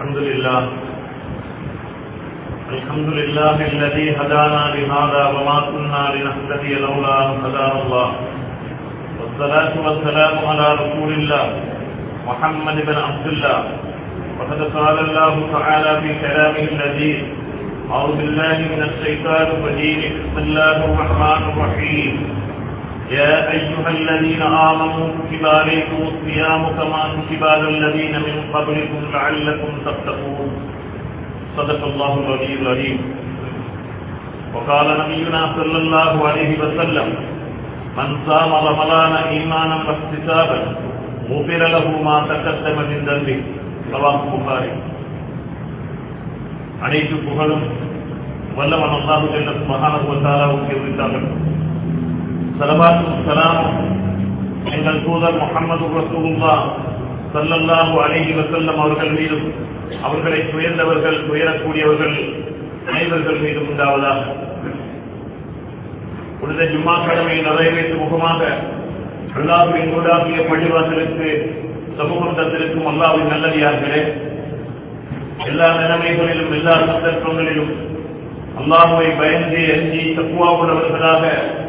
الحمد لله الحمد لله الذي هدانا لهذا وما كنا لنهتدي لولا أن هدانا الله والصلاة والسلام على رسول الله محمد بن عبد الله وقد قال الله تعالى في كلامه الذي أعوذ بالله من الشيطان الرجيم بسم الله الرحمن الرحيم يا أيها الذين آمنوا كتب عليكم الصيام كما كتب على الذين من قبلكم لعلكم تتقون صدق الله العلي العليم وقال نبينا صلى الله عليه وسلم من صام رمضان إيمانا واحتسابا غفر له ما تقدم من ذنبه رواه البخاري அனைத்து புகழும் வல்லவன் அல்லாஹு ஜல்ல சுப்ஹானஹு வ தஆலாவுக்கு உரித்தார்கள் சலவாத்தும் சலாமும் எங்கள் தூதர் முகமது ரசூலுல்லா சல்லல்லாஹு அலைஹி வஸல்லம் அவர்கள் மீதும் அவர்களை துயர்ந்தவர்கள் துயரக்கூடியவர்கள் அனைவர்கள் மீதும் உண்டாவதாக புனித ஜும்மா கடமையை நிறைவேற்றும் முகமாக அல்லாஹுவின் ஊடாகிய பள்ளிவாசலுக்கு சமூகம் தந்திருக்கும் அல்லாவின் நல்லடியார்களே எல்லா நிலைமைகளிலும் எல்லா சந்தர்ப்பங்களிலும் அல்லாஹுவை பயந்து அஞ்சி தக்குவாவுள்ளவர்களாக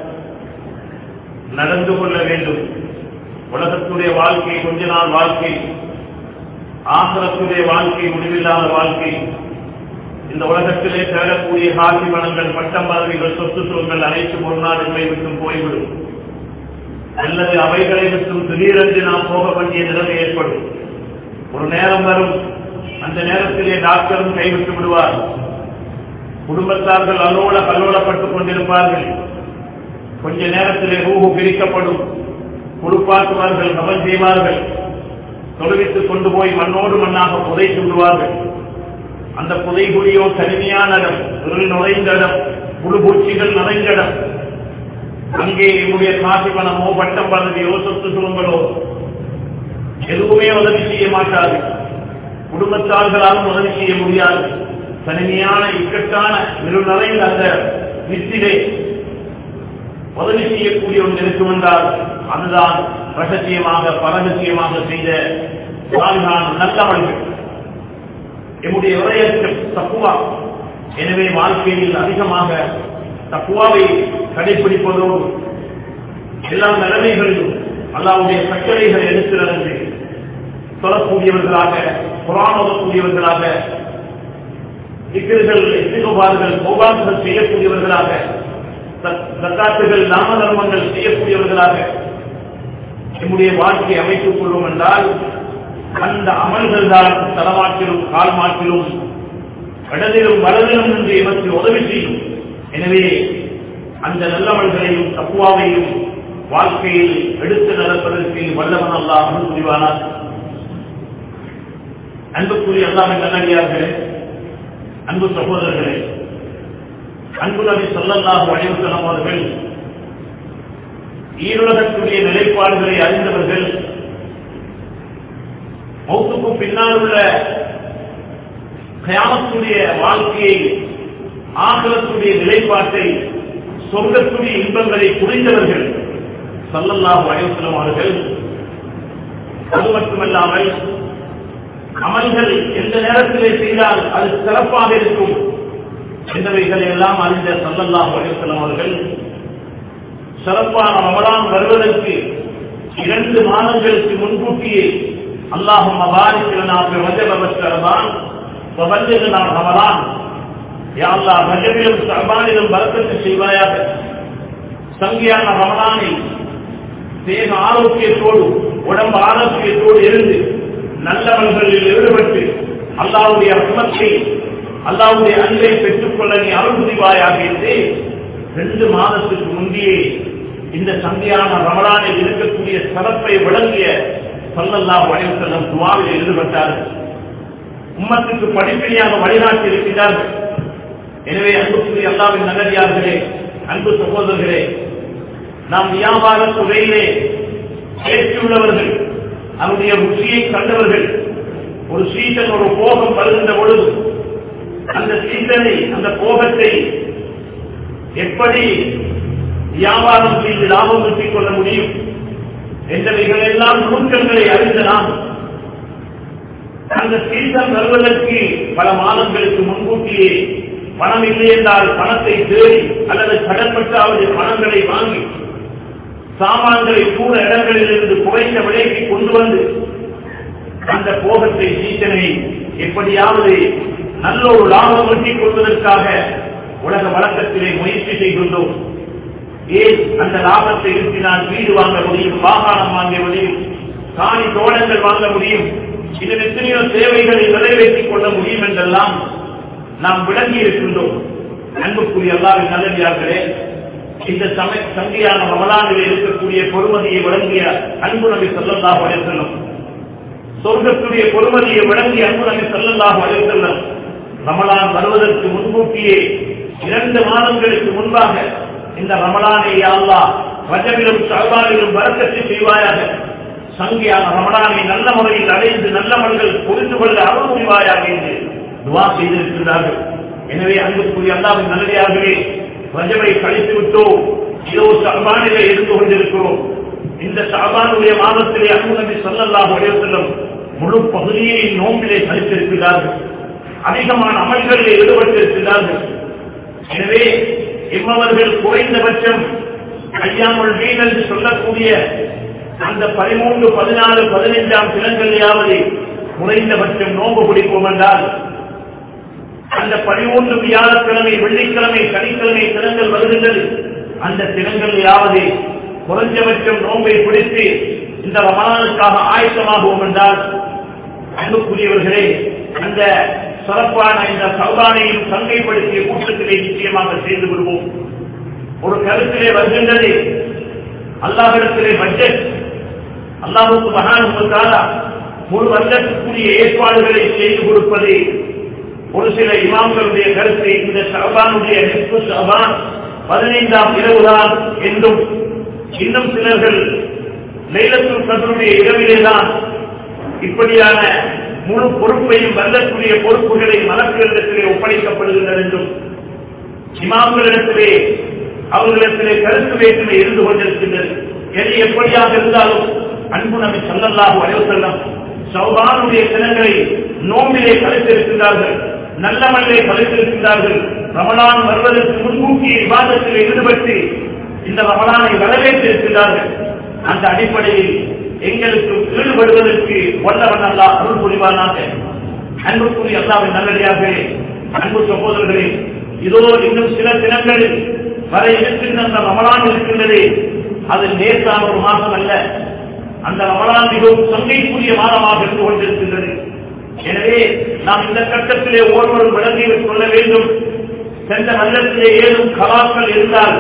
நடந்து கொள்ள வேண்டும் உலகத்துடைய வாழ்க்கை கொஞ்ச நாள் வாழ்க்கை ஆசிரத்துடைய வாழ்க்கை முடிவில்லாத வாழ்க்கை இந்த உலகத்திலே தேடக்கூடிய காசி பணங்கள் பட்டம் பதவிகள் சொத்து சுகங்கள் அனைத்தும் ஒரு நாள் நம்மை விட்டும் போய்விடும் அல்லது அவைகளை விட்டும் திடீரென்று நாம் போக வேண்டிய நிலைமை ஏற்படும் ஒரு நேரம் வரும் அந்த நேரத்திலே டாக்டரும் கைவிட்டு விடுவார் குடும்பத்தார்கள் அல்லோல கல்லோலப்பட்டுக் கொண்டிருப்பார்கள் கொஞ்ச நேரத்திலே ரூஹு பிரிக்கப்படும் கொடுப்பாக்குவார்கள் கவல் செய்வார்கள் தொழுவித்துக் கொண்டு போய் மண்ணோடு மண்ணாக புதைத்து விடுவார்கள் அந்த புதைகுடியோ தனிமையான இடம் இருள் நுழைந்த இடம் புழுபூச்சிகள் நிறைந்த இடம் அங்கே என்னுடைய காசி பணமோ பட்டம் பதவியோ சொத்து சுகங்களோ எதுவுமே உதவி செய்ய மாட்டாது குடும்பத்தார்களாலும் உதவி செய்ய முடியாது தனிமையான இக்கட்டான இருள் நிறைந்த அந்த வித்திலே உதவி செய்யக்கூடிய ஒன்று இருக்கும் என்றால் அதுதான் ரகசியமாக பரகசியமாக செய்த சாலிகான நல்லவர்கள் எம்முடைய விரயத்தில் தப்புவா எனவே வாழ்க்கையில் அதிகமாக தப்புவாவை கடைபிடிப்பதோடு எல்லா நிலைமைகளிலும் அல்லாவுடைய சக்கரைகளை எடுத்து நடந்து சொல்லக்கூடியவர்களாக புறாணக்கூடியவர்களாக இக்கர்கள் எத்திகோபார்கள் கோபால்கள் செய்யக்கூடியவர்களாக சக்காத்துகள் நாம தர்மங்கள் செய்யக்கூடியவர்களாக நம்முடைய வாழ்க்கையை அமைத்துக் கொள்வோம் என்றால் அந்த அமல்கள் தான் தலமாற்றிலும் கால் மாற்றிலும் இடதிலும் வலதிலும் என்று இவற்றை உதவி செய்யும் எனவே அந்த நல்லவர்களையும் தப்புவாவையும் வாழ்க்கையில் எடுத்து நடப்பதற்கு வல்லவன் அல்லா அருள் புரிவானார் அன்புக்குரிய எல்லாமே நல்லடியார்களே அன்பு சகோதரர்களே அன்பு நபி சொல்லல்லாஹு அனைவசலம் அவர்கள் ஈருலகத்துடைய நிலைப்பாடுகளை அறிந்தவர்கள் மௌத்துக்கு பின்னால் உள்ள கயாமத்துடைய வாழ்க்கையை ஆகலத்துடைய நிலைப்பாட்டை சொர்க்கத்துடைய இன்பங்களை புரிந்தவர்கள் சல்லல்லாஹு அனைவசலம் அவர்கள் அது மட்டுமல்லாமல் அமல்கள் எந்த நேரத்திலே செய்தால் அது சிறப்பாக இருக்கும் என்பவைகளை எல்லாம் அறிந்த சல்லல்லாஹு அலைவசலம் அவர்கள் சிறப்பான ரமலான் வருவதற்கு இரண்டு மாதங்களுக்கு முன்கூட்டியே அல்லாஹும் அபாரிக்கிறனாக ரஜபவஸ்கரதான் நான் ரமலான் யாழ்லா ரஜபிலும் சர்பானிலும் வரக்கத்து செய்வாயாக சங்கியான ரமலானை தேக ஆரோக்கியத்தோடு உடம்பு ஆரோக்கியத்தோடு இருந்து நல்லவர்களில் ஈடுபட்டு அல்லாவுடைய அர்த்தத்தை அல்லாவுடைய அன்பை பெற்றுக்கொள்ள நீ அருள் புரிவாயாக என்று ரெண்டு மாதத்துக்கு முந்தையே இந்த சந்தியான ரமலானில் இருக்கக்கூடிய சிறப்பை விளங்கிய சொல்லல்லா வடிவத்தெல்லாம் துவாவில் ஈடுபட்டார்கள் உம்மத்துக்கு படிப்படியாக வழிகாட்டி இருக்கிறார்கள் எனவே அன்புக்குரிய அல்லாவின் நல்லடியார்களே அன்பு சகோதரர்களே நாம் வியாபார துறையிலே ஏற்றுள்ளவர்கள் அவருடைய ருச்சியை கண்டவர்கள் ஒரு சீசன் ஒரு போகம் வருகின்ற பொழுது அந்த சீசனை அந்த போகத்தை எப்படி வியாபாரம் செய்து லாபம் ஈட்டிக் கொள்ள முடியும் என்றவைகள் எல்லாம் நுணுக்கங்களை அறிந்த நாம் அந்த சீசன் வருவதற்கு பல மாதங்களுக்கு முன்கூட்டியே பணம் இல்லை என்றால் பணத்தை தேடி அல்லது கடன்பட்டாவது பணங்களை வாங்கி சாமான்களை கூட இடங்களில் இருந்து குறைந்த விலைக்கு கொண்டு வந்து அந்த போகத்தை சீசனை எப்படியாவது நல்ல ஒரு லாபம் ஈட்டிக் கொள்வதற்காக உலக வழக்கத்திலே முயற்சி செய்கின்றோம் ஏன் அந்த லாபத்தை ஈட்டினால் வீடு வாங்க முடியும் வாகனம் வாங்க முடியும் காணி தோட்டங்கள் வாங்க முடியும் இதில் எத்தனையோ தேவைகளை நிறைவேற்றிக் கொள்ள முடியும் என்றெல்லாம் நாம் விளங்கி இருக்கின்றோம் அன்புக்குரிய எல்லாரும் நல்லடியார்களே இந்த சமய சங்கியான ரமலானில் இருக்கக்கூடிய பொறுமதியை வழங்கிய அன்பு நபி சொல்லல்லாஹ் அலையம் சொர்க்கத்துடைய பொறுமதியை வழங்கிய அன்பு நபி சொல்லல்லாஹ் அலையம் ரமலான் வருவதற்கு முன்கூட்டியே இரண்டு மாதங்களுக்கு முன்பாக இந்த ரமலானை அல்லா ரஜவிலும் சல்வானிலும் வரக்கத்தை செய்வாயாக சங்கியான ரமலானை நல்ல முறையில் அடைந்து நல்ல மனிதர்கள் புரிந்து கொள்ள அருள் புரிவாயாக என்று துவா செய்திருக்கிறார்கள் எனவே அன்புக்குரிய அல்லாவின் நல்லதாகவே ரஜவை கழித்து விட்டோம் இதோ சல்வானிலே இருந்து கொண்டிருக்கிறோம் இந்த சல்வானுடைய மாதத்திலே அன்பு நபி சொல்லல்லாஹ் செல்லும் முழு பகுதியை நோம்பிலே கழித்திருக்கிறார்கள் அதிகமான அமல்களில் ஈடுபட்டிருக்கிறார்கள் எனவே இம்மவர்கள் குறைந்தபட்சம் ஐயாமல் வீண் என்று சொல்லக்கூடிய அந்த பதிமூன்று பதினாலு பதினைந்தாம் தினங்களையாவது குறைந்தபட்சம் நோம்பு பிடிப்போம் என்றால் அந்த பதிமூன்று வியாழக்கிழமை வெள்ளிக்கிழமை சனிக்கிழமை தினங்கள் வருகின்றது அந்த தினங்களையாவது குறைஞ்சபட்சம் நோம்பை பிடித்து இந்த ரமணானுக்காக ஆயத்தமாகுவோம் என்றால் அன்புக்குரியவர்களே அந்த சிறப்பான இந்த சௌதானையும் சங்கைப்படுத்திய கூட்டத்திலே நிச்சயமாக சேர்ந்து விடுவோம் ஒரு கருத்திலே வருகின்றது அல்லாஹிடத்திலே பட்ஜெட் அல்லாஹுக்கு மகான் முழு வருடத்துக்குரிய ஏற்பாடுகளை செய்து கொடுப்பது ஒரு சில இமாம்களுடைய கருத்து இந்த சபானுடைய நெப்பு சபான் பதினைந்தாம் இரவுதான் என்றும் இன்னும் சிலர்கள் லைலத்துல் கதருடைய இரவிலேதான் இப்படியான முழு பொறுப்பையும் வெல்லக்கூடிய பொறுப்புகளை மலர்களிடத்திலே ஒப்படைக்கப்படுகின்றன என்றும் இமாம்களிடத்திலே அவர்களிடத்திலே கருத்து வேற்றுமை இருந்து கொண்டிருக்கின்றது எது எப்படியாக இருந்தாலும் அன்பு நபி சொல்லல்லாஹு அலைவசல்லம் சௌபானுடைய தினங்களை நோம்பிலே கலைத்திருக்கின்றார்கள் நல்ல மண்ணிலே கலைத்திருக்கின்றார்கள் ரமலான் வருவதற்கு முன்கூட்டி விவாதத்தில் ஈடுபட்டு இந்த ரமலானை வரவேற்றிருக்கிறார்கள் அந்த அடிப்படையில் எங்களுக்கு ஈடுபடுவதற்கு வல்லவன் அல்லா அருள் புரிவானாக அன்புக்குரிய அல்லாவின் நல்லடியாக அன்பு சகோதரர்களே இதோ இன்னும் சில தினங்களில் வர இருக்கின்ற அந்த ரமலான் இருக்கின்றது அது நேர்த்தான ஒரு மாதம் அல்ல அந்த ரமலான் மிகவும் சங்கைக்குரிய மாதமாக இருந்து கொண்டிருக்கின்றது எனவே நாம் இந்த கட்டத்திலே ஒருவரும் விளங்கி கொள்ள வேண்டும் சென்ற நல்லத்திலே ஏதும் கலாக்கள் இருந்தால்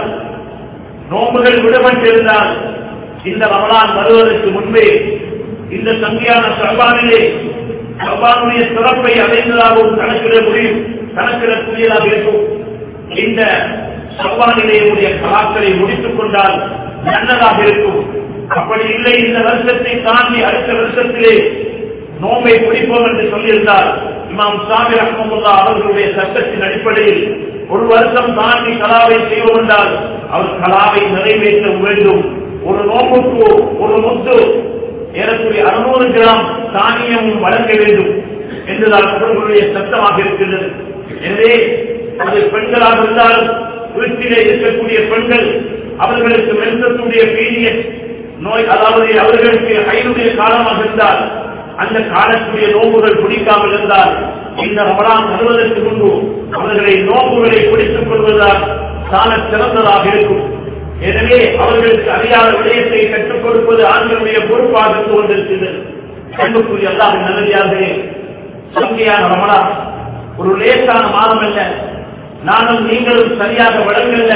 நோம்புகள் விடுபட்டிருந்தால் இந்த ரமலான் வருவதற்கு முன்பே இந்த சங்கியான சர்பானிலே சர்பானுடைய சிறப்பை அடைந்ததாகவும் கணக்கிட முடியும் கணக்கிடக்கூடியதாக இருக்கும் இந்த சர்பானிலேயுடைய கலாக்களை முடித்துக் கொண்டால் நல்லதாக இருக்கும் அப்படி இல்லை இந்த வருஷத்தை தாண்டி அடுத்த வருஷத்திலே நோம்பை பிடிப்போம் என்று சொல்லியிருந்தால் இமாம் சாமி ரஹமுல்லா அவர்களுடைய சட்டத்தின் அடிப்படையில் ஒரு வருஷம் தாண்டி கலாவை செய்வோம் என்றால் அவர் கலாவை நிறைவேற்ற வேண்டும் ஒரு நோம்புக்கு ஒரு முத்து ஏறக்குரிய அறுநூறு கிராம் தானியமும் வழங்க வேண்டும் என்றுதான் அவர்களுடைய சட்டமாக இருக்கின்றது எனவே அது பெண்களாக இருந்தால் வீட்டிலே இருக்கக்கூடிய பெண்கள் அவர்களுக்கு மென்சத்துடைய பீரியட் நோய் அதாவது அவர்களுக்கு ஐநூறு காலமாக இருந்தால் அந்த காலத்துடைய நோம்புகள் பிடிக்காமல் இருந்தால் இந்த ரமலான் வருவதற்கு முன்பு அவர்களை நோம்புகளை பிடித்துக் கொள்வதால் சால சிறந்ததாக இருக்கும் எனவே அவர்களுக்கு அறியாத விடயத்தை கற்றுக் கொடுப்பது ஆண்களுடைய பொறுப்பாக இருந்து கொண்டிருக்கிறது அன்புக்குரிய அல்லாஹ் நல்லதாகவே சங்கையான ரமலான் ஒரு லேசான மாதம் அல்ல நானும் நீங்களும் சரியாக வழங்கல்ல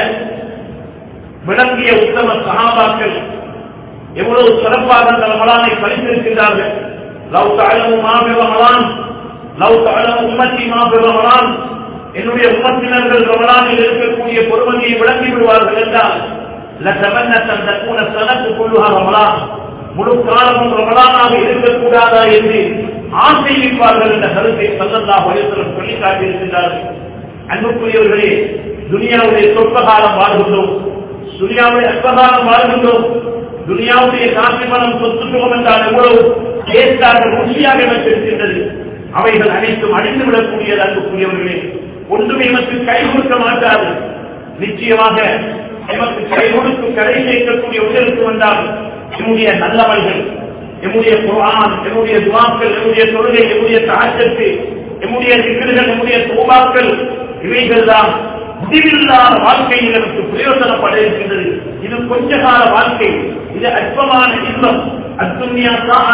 விளங்கிய உத்தம சகாபாக்கள் எவ்வளவு சிறப்பாக அந்த ரமலானை படித்திருக்கிறார்கள் லவ் தாழமும் மாபெ ரமலான் லவ் தாழம் உம்மத்தி மாபெ ரமலான் என்னுடைய உம்மத்தினர்கள் ரமலானில் இருக்கக்கூடிய பொறுமதியை விளங்கி விடுவார்கள் என்றால் லசமன்னத்தன் தக்கூன சனத்து கொள்ளுகா ரமலான் முழு காலமும் ரமலானாக இருக்கக்கூடாதா என்று ஆசையிப்பார்கள் என்ற கருத்தை சல்லல்லாஹ் வயசுடன் சொல்லி காட்டியிருக்கிறார்கள் அன்புக்குரியவர்களே துனியாவுடைய சொற்ப காலம் வாழ்கின்றோம் துனியாவுடைய அற்பகாலம் வாழ்கின்றோம் துனியாவுடைய காசி மனம் சொத்து சுகம் என்றால் எவ்வளவு டேஸ்டாக ருசியாக வைத்திருக்கின்றது அவைகள் அனைத்தும் அழிந்து விடக்கூடியது அன்புக்குரியவர்களே ஒன்றும் எமக்கு கை கொடுக்க மாட்டாது நிச்சயமாக எமக்கு கை கொடுத்து கரை சேர்க்கக்கூடிய உயருக்கு வந்தால் என்னுடைய நல்லவர்கள் எம்முடைய குரான் எம்முடைய துவாக்கள் எம்முடைய தொழுகை எம்முடைய தாக்கத்து எம்முடைய திக்கர்கள் எம்முடைய தோபாக்கள் இவைகள் தான் முடிவில்லாத வாழ்க்கையில் எனக்கு பிரயோஜனப்பட இருக்கின்றது இது கொஞ்ச கால வாழ்க்கை இது அற்பமான இன்பம் அத்துன்யா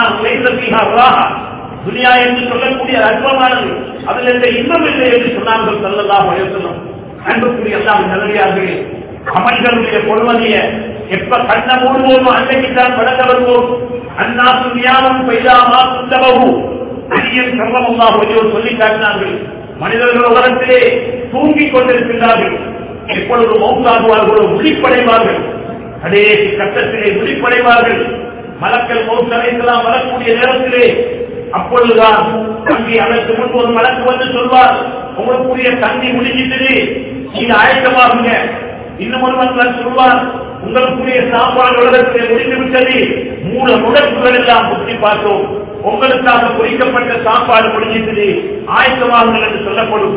ராகா துனியா என்று சொல்லக்கூடிய அற்பமானது அதில் எந்த இன்பம் இல்லை என்று சொன்னார்கள் சொல்லலாம் வயசனம் அன்புக்குரிய எல்லாம் நல்லடியார்களே அமல்களுடைய பொறுமதிய எப்ப கண்ண மூடுவோமோ அன்றைக்கு தான் வழங்க வருவோம் அண்ணா துணியாவும் பெய்தாமா சுந்தபகு அடியன் சர்வமாக ஒருவர் சொல்லி காட்டினார்கள் மனிதர்கள் உலகத்திலே தூங்கிக் கொண்டிருக்கின்றார்கள் எப்பொழுது மௌத்தாகுவார்களோ விழிப்படைவார்கள் கடைசி கட்டத்திலே விழிப்படைவார்கள் மலக்கள் மௌத்தலைக்கெல்லாம் வரக்கூடிய நேரத்திலே அப்பொழுதுதான் தங்கி அதற்கு முன்பு ஒரு மலக்கு வந்து சொல்வார் உங்களுக்குரிய தங்கி முடிஞ்சிட்டு நீங்க ஆயத்தமாகுங்க இன்னும் ஒருவன் சொல்வார் உங்களுக்குரிய சாப்பாடு உலகத்திலே முடிந்து விட்டது மூல முடக்குகள் எல்லாம் புத்தி பார்த்தோம் உங்களுக்காக குறிக்கப்பட்ட சாப்பாடு முடிஞ்சிட்டது ஆயத்தமாகுங்கள் என்று சொல்லப்படும்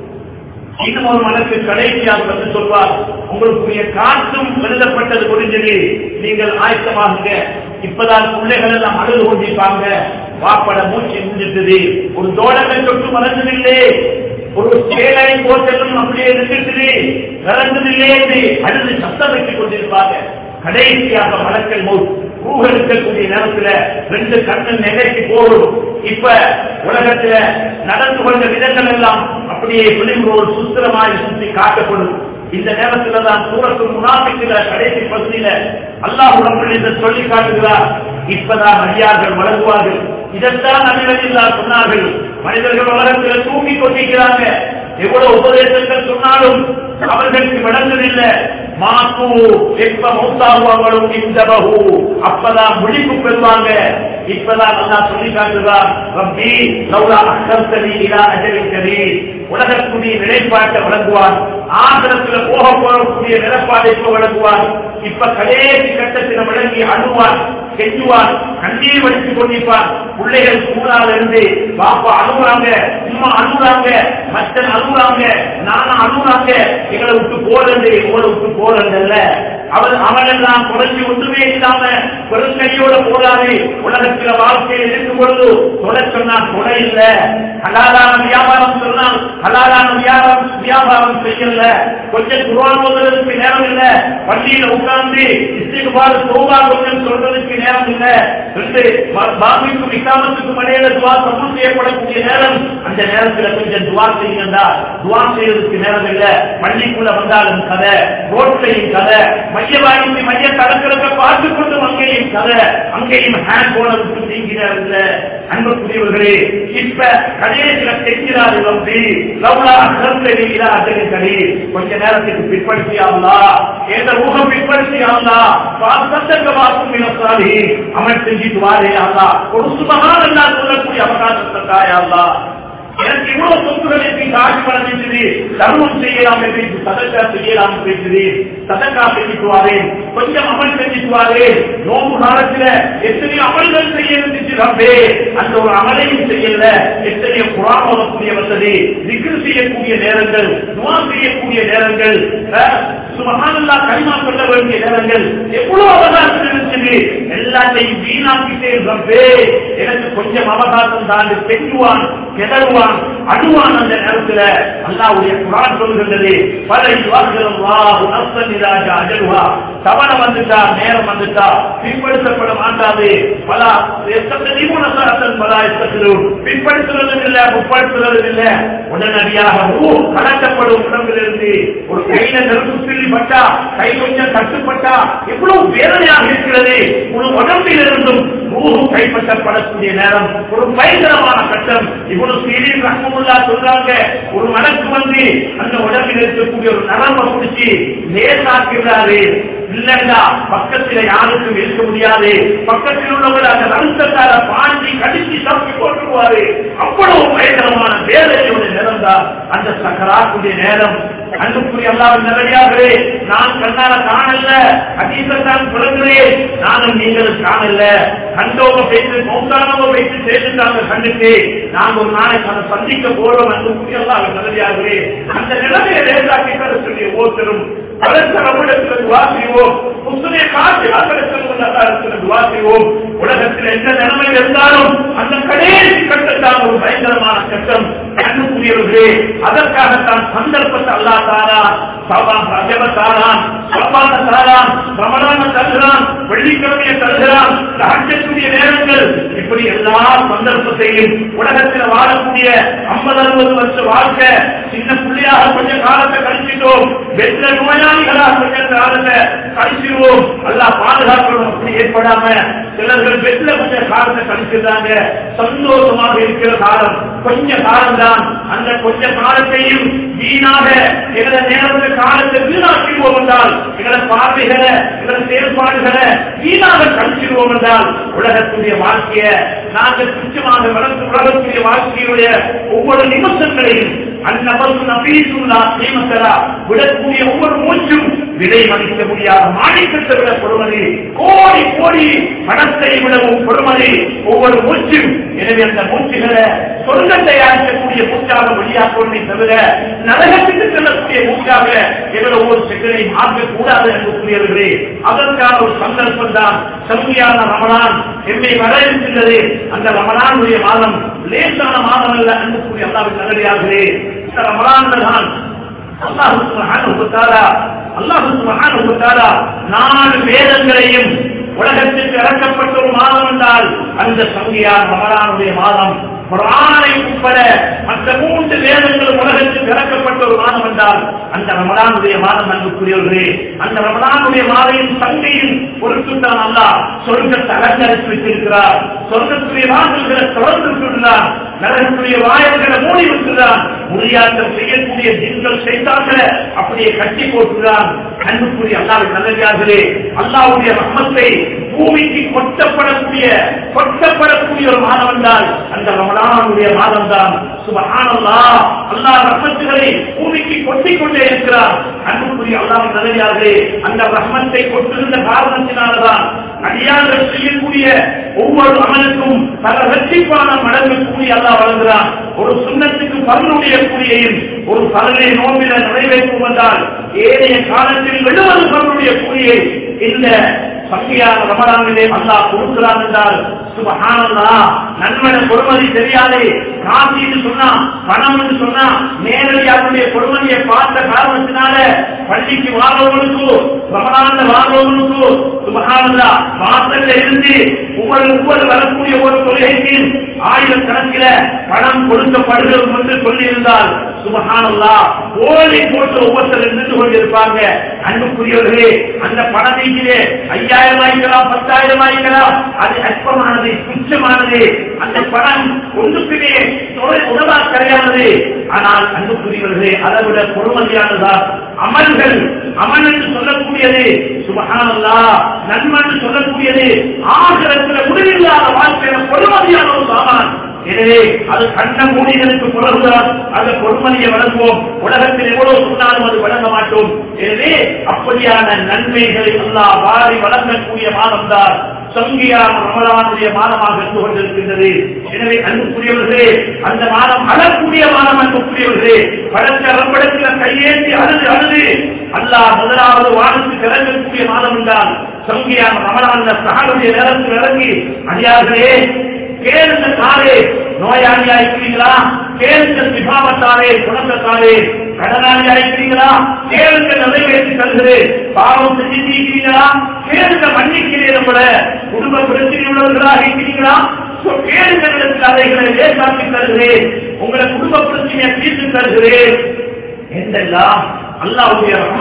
இன்னும் ஒரு மனக்கு கடைசியாக வந்து சொல்வார் உங்களுக்குரிய காற்றும் எழுதப்பட்டது முடிஞ்சது நீங்கள் ஆயத்தமாகுங்க இப்பதான் பிள்ளைகள் எல்லாம் அழுது கொண்டிருப்பாங்க வாப்பட மூச்சு முடிஞ்சிட்டது ஒரு தோழங்கள் தொட்டு மறந்ததில்லை ஒரு சேலை போட்டதும் அப்படியே நின்றுட்டு நடந்ததில்லை என்று அழுது சத்தம் வைத்துக் கொண்டிருப்பாங்க கடைசியாக வழக்கல் மௌத் ரூஹ இருக்கக்கூடிய நேரத்துல ரெண்டு கண்ணு நிலைக்கு போடும் இப்ப உலகத்துல நடந்து கொண்ட விதங்கள் எல்லாம் அப்படியே விளிம்புரோடு சுத்திரமாய் சுற்றி காட்டப்படும் இந்த நேரத்துல தான் சூரத்து முனாபிக்கிற கடைசி பகுதியில அல்லாஹ் உடம்புல இதை சொல்லி காட்டுகிறார் இப்பதான் அடியார்கள் வழங்குவார்கள் இதைத்தான் அனைவரில்லா சொன்னார்கள் மனிதர்கள் உலகத்தில் தூங்கிக் கொண்டிருக்கிறாங்க எவ்வளவு உபதேசங்கள் சொன்னாலும் அவர்களுக்கு விளங்குதில்லை மாக்கு எப்ப மௌத்தாகுவாங்களும் இந்த பகு அப்பதான் முடிப்பு பெறுவாங்க இப்பதான் நல்லா சொல்லி காட்டுகிறார் ரப்பி லௌலா அக்கர்த்தனி இலா அஜலின் கரீர் உலகக்கூடிய நிலைப்பாட்டை வழங்குவார் ஆசிரத்தில் போக போகக்கூடிய நிலப்பாடை இப்ப வழங்குவார் இப்ப கடைசி கட்டத்தில் விளங்கி அழுவார் கெஞ்சுவார் கண்ணீர் வடித்துக் கொண்டிருப்பார் பிள்ளைகள் சூழால இருந்து பாப்பா அழுகுறாங்க உமா அழுகுறாங்க மச்சன் அழுகுறாங்க நானும் அழுகுறாங்க எங்களை விட்டு போறது உங்களை விட்டு போறதில்ல அவர் அவனெல்லாம் குறைஞ்சி ஒன்றுமே இல்லாம பெருங்கையோட போறாரு உலகத்துல வாழ்க்கையில் இருக்கும் பொழுது தொலை சொன்னா கொலை இல்ல ஹலாலான வியாபாரம் சொன்னால் ஹலாலான வியாபாரம் வியாபாரம் செய்யல கொஞ்சம் குரான் ஓதுறதுக்கு நேரம் இல்ல பள்ளியில உட்கார்ந்து இஸ்திகுபார் சோபா கொஞ்சம் சொல்றதுக்கு நேரம் இல்ல ரெண்டு பாபிக்கும் இக்காமத்துக்கும் இடையில துவா சமூகம் செய்யப்படக்கூடிய நேரம் அந்த நேரத்துல கொஞ்சம் துவா செய்யுங்கடா துவா செய்யறதுக்கு நேரம் இல்ல பள்ளிக்குள்ள வந்தாலும் கதை ரோட்லையும் கதை மையவாங்கி மைய கடற்கிறத பார்த்து கொண்டு அங்கேயும் கதை அங்கேயும் ஹேண்ட் போன விட்டு நீங்கினார் இல்ல அன்புக்குரியவர்களே இப்ப கடைசியில தெரிகிறாரு வந்து லவ்லா அகர்ந்தா அத்தனை கடை கொஞ்ச நேரத்துக்கு பிற்படுத்தி ஆகலா எந்த ஊகம் பிற்படுத்தி ஆகலா சந்தர்க்க வாக்கும் இனத்தாலே அவன் செஞ்சிட்டு வாரே ஆகலா ஒரு சுபகான எல்லாம் சொல்லக்கூடிய அவகாசத்தை தாயாகலா எனக்கு இவ்வளவு சொத்துக்களை காட்சி படர்ந்தது தர்மம் செய்யலாம் என்று சதக்கா செய்யலாம் என்று சதக்கா செஞ்சுட்டு வாரேன் கொஞ்சம் அமல் செஞ்சுட்டு வாரேன் நோம்பு காலத்துல எத்தனை அமல்கள் செய்ய இருந்துச்சு ரப்பே அந்த ஒரு அமலையும் செய்யல எத்தனையோ குரான் ஓதக்கூடிய வசதி திக்ரு செய்யக்கூடிய நேரங்கள் துவா செய்யக்கூடிய நேரங்கள் சுமகானல்லா கரிமா சொல்ல வேண்டிய நேரங்கள் எவ்வளவு அவகாசம் இருந்துச்சு எல்லாத்தையும் வீணாக்கிட்டே ரப்பே எனக்கு கொஞ்சம் அவகாசம் தாண்டி பெற்றுவான் கிடருவான் அழுவான் அந்த நேரத்துல அல்லாவுடைய குரான் சொல்கின்றது பல அஜலுவா தவணை வந்துட்டா நேரம் வந்துட்டா பின்படுத்தப்பட மாட்டாது பல நிபுணசாரத்தன் பல பின்படுத்துறதும் இல்ல முற்படுத்துறதும் இல்ல உடனடியாக ஊ கலக்கப்படும் உடம்பிலிருந்து ஒரு கையில நெருப்பு சில்லி பட்டா கை கொஞ்சம் கட்டுப்பட்டா எவ்வளவு வேதனையாக இருக்கிறது ஒரு உடம்பிலிருந்தும் ரூஹு கைப்பற்றப்படக்கூடிய நேரம் ஒரு பயங்கரமான கட்டம் இவ்வளவு சீரியல் ரஹமுல்லா சொல்றாங்க ஒரு மனக்கு வந்து அந்த உடம்பில் இருக்கக்கூடிய ஒரு நரம்ப பிடிச்சி லேசாக்குகிறாரு இல்லைண்டா பக்கத்துல யாருக்கும் இருக்க முடியாது பக்கத்தில் உள்ளவங்க அந்த நடுத்தத்தால பாண்டி கடிச்சு தப்பி போட்டுருவாரு அவ்வளவு பயங்கரமான வேதனையோட நிறந்தா அந்த சக்கராத்துடைய நேரம் அன்புக்குரிய அல்லாவின் நல்லடியார்களே நான் கண்ணால காணல அதீசத்தான் பிறகுறேன் நானும் நீங்களும் காணல கண்டோக பேசி மௌத்தானவ பேசி சேர்ந்துட்டாங்க கண்டுட்டு நாங்க ஒரு நாளைக்கு அதை சந்திக்க போறோம் அன்புக்குரிய அல்லாவின் நல்லடியார்களே அந்த நிலைமையை லேசாக்கி தர சொல்லி ஒவ்வொருத்தரும் பலத்தரமிடத்தில் வாசிவோம் முஸ்லிய காட்சி ஆசிரியர்கள் வாசிவோம் உலகத்தில் எந்த நிலைமை இருந்தாலும் அந்த கடைசி கட்டத்தான் ஒரு பயங்கரமான கட்டம் கண்ணுக்குரியவர்களே அதற்காகத்தான் சந்தர்ப்பத்தை அல்லா தாரான் சபான் ரஜப தாரான் சபான தாரான் ரமணான தருகிறான் வெள்ளிக்கிழமையை தருகிறான் ராஜ்யத்துடைய நேரங்கள் இப்படி எல்லா சந்தர்ப்பத்தையும் உலகத்தில் வாழக்கூடிய ஐம்பது அறுபது வருஷ வாழ்க்கை சின்ன பிள்ளையாக கொஞ்ச காலத்தை கழிச்சிட்டோம் வெற்ற நோயாளிகளாக கொஞ்ச காலத்தை கழிச்சிருவோம் அல்லா பாதுகாக்கணும் அப்படி ஏற்படாம சிலர்கள் வெற்ற கொஞ்ச காலத்தை கழிச்சிருந்தாங்க சந்தோஷமாக இருக்கிற காலம் கொஞ்ச காலம் தான் அந்த கொஞ்ச காலத்தையும் வீணாக எங்கள நேரத்தை காலத்தை வீணாக்கிடுவோம் என்றால் எங்கள பார்வைகளை எங்கள செயல்பாடுகளை வீணாக கழிச்சிடுவோம் என்றால் உலகத்துடைய வாழ்க்கைய நாங்கள் துச்சமாக வளர்த்து உலகத்துடைய வாழ்க்கையுடைய ஒவ்வொரு நிமிஷங்களையும் அந்நபர் நபீசுல்லா சீமத்தரா விடக்கூடிய ஒவ்வொரு மூச்சும் விலை மதிக்க முடியாத மாணிக்கத்தை விட பொறுமதி கோடி கோடி பணத்தை விடவும் பொறுமதி ஒவ்வொரு மூச்சும் எனவே அந்த மூச்சுகளை சொர்க்கத்தை அழைக்கக்கூடிய மூச்சாக வெளியாக்குவதை தவிர நரகத்துக்கு செல்லக்கூடிய மூச்சாக எங்கள் ஒவ்வொரு செகனை மாற்றக்கூடாது என்று கூறியவர்களே அதற்கான ஒரு சந்தர்ப்பம் தான் சமுதியான ரமணான் எம்மை வர இருக்கின்றது அந்த ரமணானுடைய மாதம் லேசான மாதம் அல்ல என்று கூறிய அல்லாவின் நல்லடியார்களே இந்த ரமணான் தான் அல்லாஹு சுப்ஹானஹு வ தஆலா அல்லாஹு சுப்ஹானஹு வ தஆலா நாலு வேதங்களையும் உலகத்திற்கு இறக்கப்பட்ட ஒரு மாதம் என்றால் அந்த சங்கியார் ரமலானுடைய மாதம் குரானை உட்பட மற்ற மூன்று வேதங்களும் உலகத்தில் இறக்கப்பட்ட ஒரு மாதம் என்றால் அந்த ரமலானுடைய மாதம் அன்புக்குரியவர்களே அந்த ரமலானுடைய மாதையும் சங்கையும் பொறுத்துத்தான் அல்லா சொர்க்கத்தை அலங்கரித்து வைத்திருக்கிறார் சொர்க்கத்துடைய வாசல்களை தொடர்ந்து விட்டுள்ளார் நரகத்துடைய வாயல்களை மூடி விட்டுள்ளார் முடியாட்டம் செய்யக்கூடிய ஜின்கள் செய்தார்களை அப்படியே கட்டி போட்டுள்ளார் அன்புக்குரிய அல்லாவின் நல்லதார்களே அல்லாவுடைய ரஹ்மத்தை பூமிக்கு கொட்டப்படக்கூடிய கொட்டப்படக்கூடிய ஒரு மாதம் என்றால் அந்த ரமலானுடைய மாதம் தான் சுபஹானல்லா அல்லாஹ் ரஹ்மத்துகளை பூமிக்கு கொட்டிக் கொண்டே இருக்கிறார் அன்புக்குரிய அல்லாவின் நல்லதார்களே அந்த ரஹ்மத்தை கொட்டிருந்த காரணத்தினால்தான் அடியார்கள் செய்யக்கூடிய ஒவ்வொரு அமலுக்கும் பல வெற்றிப்பான மடங்கு கூலி அல்லாஹ் வழங்குகிறான் ஒரு சுண்ணத்துக்கு பலனுடைய கூலியையும் ஒரு பலனை நோம்பில நிறைவேற்றும் என்றால் ஏனைய காலத்தில் எழுபது பலனுடைய கூலியை இந்த சங்கியான ரமலானிலே அல்லாஹ் கொடுக்கிறான் என்றால் சுபஹானல்லா நன்மன பொறுமதி தெரியாதே காசி என்று சொன்னா பணம் என்று சொன்னா நேரடியாருடைய பொறுமதியை பார்த்த காரணத்தினால பள்ளிக்கு வாழ்றவங்களுக்கு ரமலான்ல வாழ்றவங்களுக்கு சுபஹானல்லா வாசல்ல இருந்து ஒவ்வொரு ஒவ்வொரு வரக்கூடிய ஒரு தொழிலைக்கு ஆயிரக்கணக்கில பணம் கொடுக்கப்படுகிறது என்று சொல்லியிருந்தால் சுபஹானல்லா ஓலை போட்டு ஒவ்வொருத்தர் நின்று கொண்டிருப்பாங்க அன்புக்குரியவர்களே அந்த பணவீட்டிலே ஐயாயிரம் ஆயிக்கலாம் பத்தாயிரம் ஆயிக்கலாம் அது அற்பமானது துச்சமானது அந்த பணம் ஒன்றுக்குமே தொழில் உணவா கிடையானது ஆனால் அன்புக்குரியவர்களே அதை விட பொறுமதியானதா அமல்கள் அமல் என்று சொல்லக்கூடியது சுபகானல்லா நன்மை என்று சொல்லக்கூடியது ஆகிரத்தில் முடிவில்லாத வாழ்க்கையில பொறுமதியான ஒரு சாமான் எனவே அது கண்ண மூடிகளுக்கு பிறகுதான் அந்த பொறுமதியை வழங்குவோம் உலகத்தில் எவ்வளவு சொன்னாலும் அது வழங்க மாட்டோம் எனவே அப்படியான நன்மைகளை எல்லாம் வாரி வழங்கக்கூடிய மாதம் தான் சங்கியான ரமலானுடைய மாதமாக இருந்து கொண்டிருக்கின்றது எனவே அன்புக்குரியவர்களே அந்த மாதம் அழக்கூடிய மாதம் அன்புக்குரியவர்களே படத்த ரம்படத்தில் கையேந்தி அழுது அழுது அல்லாஹ் முதலாவது வானத்துக்கு இறங்கக்கூடிய மாதம் என்றால் சங்கியான ரமலான சகாலுடைய நேரத்தில் இறங்கி அடியார்களே கேளுங்க தாரே நோயாளியா இருக்கிறீங்களா கேளுங்க சிபாவத்தாரே குணத்தாரே கடனாளியா இருக்கிறீங்களா கேளுங்க நிறைவேற்றி தருகிறேன் பாவம் செஞ்சிருக்கிறீங்களா கேளுங்க மன்னிக்கிறேன் நம்மள குடும்ப பிரச்சனை உள்ளவர்களாக இருக்கிறீங்களா கேளுங்க அதைகளை லேசாக்கி தருகிறேன் உங்களை குடும்ப பிரச்சனையை தீர்த்து தருகிறேன் என்றெல்லாம் அல்லாவுடைய ரஹ்மத்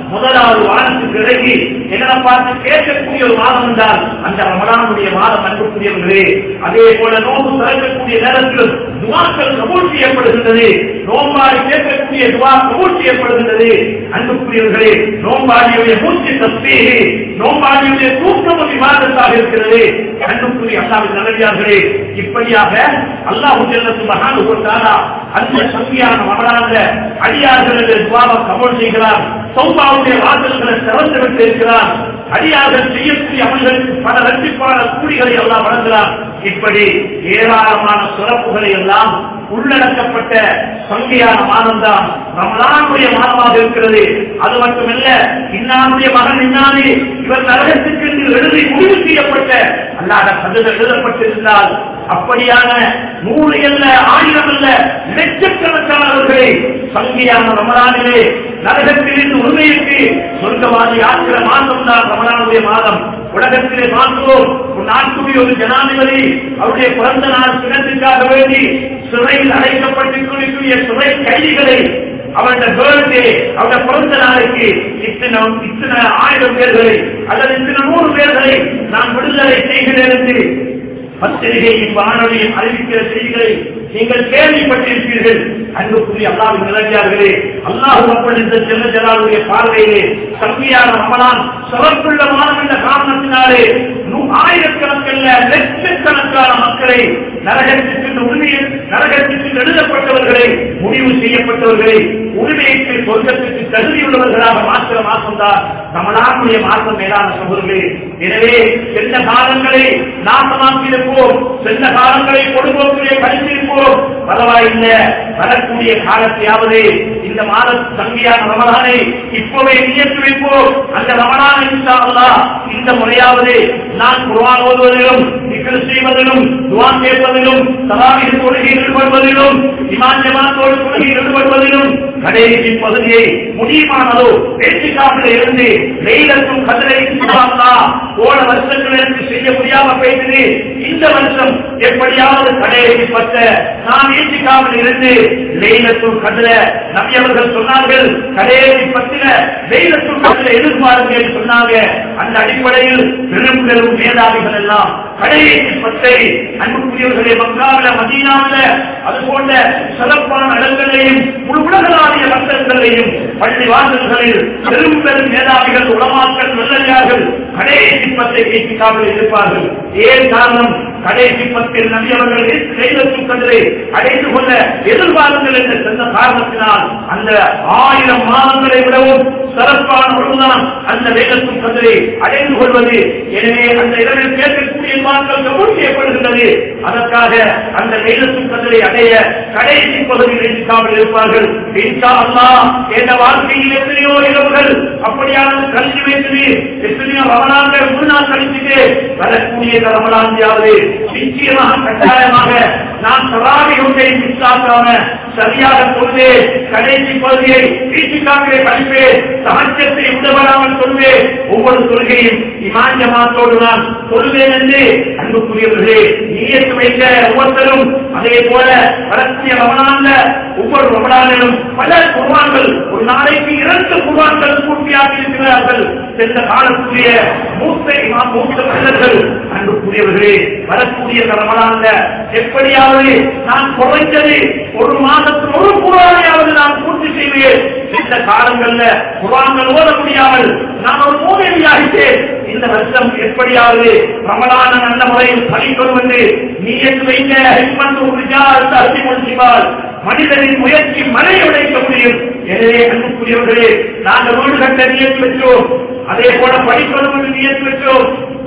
முதலாவது வாரத்துக்கு இறங்கி எங்களை பார்த்து கேட்கக்கூடிய ஒரு மாதம் என்றால் அந்த ரமலானுடைய மாதம் அன்புக்குரியவர்களே அதே போல நோம்பு திறக்கக்கூடிய நேரத்தில் துவாக்கள் கபூல் செய்யப்படுகின்றது நோம்பாடி கேட்கக்கூடிய துவா கபூல் செய்யப்படுகின்றது அன்புக்குரியவர்களே நோம்பாடியுடைய மூச்சு தப்பீகு நோம்பாடியுடைய தூக்கம் விவாதத்தாக இருக்கிறது அன்புக்குரிய அல்லாவின் நல்லடியார்களே இப்படியாக அல்லாஹு ஜல்லத்து மகான் கொடுத்தாரா அந்த சங்கியான மகனாக அடியார்களுடைய துவாவை கபூல் செய்கிறார் சௌபாவுடைய வாசல்களை திறந்து விட்டு இருக்கிறார் அடியார்கள் செய்யக்கூடிய அமல்களுக்கு பல ரட்சிப்பான கூலிகளை எல்லாம் வழங்குகிறார் இப்படி ஏராளமான சிறப்புகளை எல்லாம் உள்ளடக்கப்பட்ட சங்கையான மாதம் தான் ரமலானுடைய மாதமாக இருக்கிறது அது மட்டுமல்ல இன்னாருடைய மகன் இன்னாரே இவர் நரகத்துக்கு என்று எழுதி முடிவு செய்யப்பட்ட அல்லாத கதைகள் எழுதப்பட்டிருந்தால் அப்படியான நூறு அல்ல ஆயிரம் அல்ல லட்சக்கணக்கானவர்களை சங்கியான ரமலானிலே நரகத்திலிருந்து உண்மைக்கு சொர்க்கவாதி ஆக்கிற மாதம் தான் ரமலானுடைய மாதம் உலகத்திலே பார்க்கிறோம் ஒரு நாட்டுடைய ஒரு ஜனாதிபதி அவருடைய பிறந்த நாள் சின்னத்திற்காக வேண்டி சிறையில் அடைக்கப்பட்டிருக்கக்கூடிய சிறை கைதிகளை அவருடைய பேர்தே அவருடைய பிறந்த நாளைக்கு இத்தனை இத்தனை ஆயிரம் பேர்களை அல்லது இத்தனை நூறு பேர்களை நான் விடுதலை செய்கிறேன் என்று பத்திரிகையின் வானொலியும் அறிவிக்கிற செய்திகளை நீங்கள் கேள்விப்பட்டிருப்பீர்கள் அன்புக்குரிய அல்லாவின் நிலையார்களே அல்லாஹ் இந்த செல்ல ஜலாலுடைய பார்வையிலே சங்கியான ரமலான் சிறப்புள்ள மாதம் என்ற காரணத்தினாலே நூ- ஆயிரக்கணக்கல்ல லட்சக்கணக்கான மக்களை நரகத்திற்கு உரிமையில் நரகத்திற்கு எழுதப்பட்டவர்களை முடிவு செய்யப்பட்டவர்களை உரிமைக்கு சொர்க்கத்திற்கு தகுதியுள்ளவர்களாக மாற்ற மாசம்தான் ரமலானுடைய மாற்றம் மேலான சகோதரர்களே எனவே சென்ற காலங்களை நாசமாக்கியிருப்போம் சென்ற காலங்களை கொடுப்போக்கிலே கழித்திருப்போம் பரவாயில்லை வரக்கூடிய காலத்தையாவது இந்த மாத சங்கியான ரமலானை இப்பவே நியத்து வைப்போம் அந்த ரமலான் இன்ஷா அல்லாஹ் இந்த முறையாவது நான் குர்ஆன் ஓதுவதிலும் திக்ர் செய்வதிலும் துஆ கேட்பதிலும் தராவீஹ் தொழுகையில் ஈடுபடுவதிலும் இமாம் ஜமாத்தோடு தொழுகையில் ஈடுபடுவதிலும் கடைசி பகுதியை முடியுமானதோ பேச்சுக்காப்பில் இருந்து லைலத்தும் கதிரை இன்ஷா அல்லாஹ் போன வருஷங்களிலிருந்து செய்ய முடியாம போயிட்டது இந்த வருஷம் எப்படியாவது கடைசி பத்த நான் ஏற்றிக்காமல் இருந்து லைலத்தும் கதிர நபி அவர்கள் சொன்னார்கள் கடைசி பத்தில லைலத்தும் கதிர எதிர்பாருங்கள் என்று சொன்னாங்க அந்த அடிப்படையில் பெரும் பெரும் மேதாவிகள் எல்லாம் கடைசி பத்தை அன்புக்குரியவர்களே மக்காவில மதீனாவில அது போன்ற சிறப்பான இடங்களையும் முழு உலகளாவிய மக்கள்களையும் பள்ளி வாசல்களில் பெரும் பெரும் மேதாவிகள் உளமாக்கல் நல்லடியார்கள் கடைசி பத்தை பேசிக்காமல் இருப்பார்கள் ஏன் காரணம் கடைசி பத்தில் நபி அவர்கள் கைதத்தும் கதிரை அடைந்து கொள்ள எதிர்பாருங்கள் என்று சொன்ன காரணத்தினால் அந்த ஆயிரம் மாதங்களை விடவும் சிறப்பான ஒன்றுதான் அந்த வேதத்தும் கதிரை அடைந்து கொள்வது எனவே அந்த இடத்தில் கேட்கக்கூடிய மாற்றம் கபூல் செய்யப்படுகின்றது அதற்காக அந்த வேதத்தும் கதிரை அடைய கடைசி பகுதியில் இருக்காமல் இருப்பார்கள் இன்ஷா அல்லாஹ் என்ற வாழ்க்கையில் எத்தனையோ இரவுகள் அப்படியான கல்வி வைத்தது எத்தனையோ ரமணாங்கள் முன்னாள் கழிச்சுட்டு வரக்கூடிய இந்த ரமணாந்தியாவது நிச்சயமாக கட்டாயமாக நான் சராவி ஒன்றை மிஸ்ஸாக்காம சரியாக கொள்வே கடைசி பகுதியை வீட்டுக்காகவே கழிப்பேன் சமச்சத்தை உதவராமல் சொல்வேன் ஒவ்வொரு தொழுகையும் இமான் ஜமாத்தோடு நான் சொல்வேன் என்று அன்புக்குரியவர்களே நீயத்து வைக்க ஒவ்வொருத்தரும் அதே போல வரக்கூடிய ரமணான்ல ஒவ்வொரு ரமணானிலும் பல குர்வான்கள் ஒரு நாளைக்கு இரண்டு குர்வான்கள் பூர்த்தியாகி இருக்கிறார்கள் சென்ற காலக்கூடிய மூத்த இமாம் மூத்த மனிதர்கள் அன்புக்குரியவர்களே வரக்கூடிய இந்த ரமணான்ல எப்படியாவது நான் குறைஞ்சது ஒரு மாதத்தில் ஒரு குரானையாவது நான் பூர்த்தி செய்வேன் இந்த காலங்கள்ல குரான்கள் ஓத முடியாமல் நான் ஒரு மூதேவியாகிட்டேன் இந்த வருஷம் எப்படியாவது ரமலான நல்ல முறையில் படிக்கணும் என்று நீ என்று வைக்க ஹிம்மந்து உறுதியால் அத்தி முடிச்சுவாள் மனிதனின் முயற்சி மனை உடைக்க முடியும் எனவே அன்புக்குரியவர்களே நாங்கள் வீடு கட்ட நியத்து வச்சோம் அதே போல படிக்கணும் என்று நியத்து வச்சோம்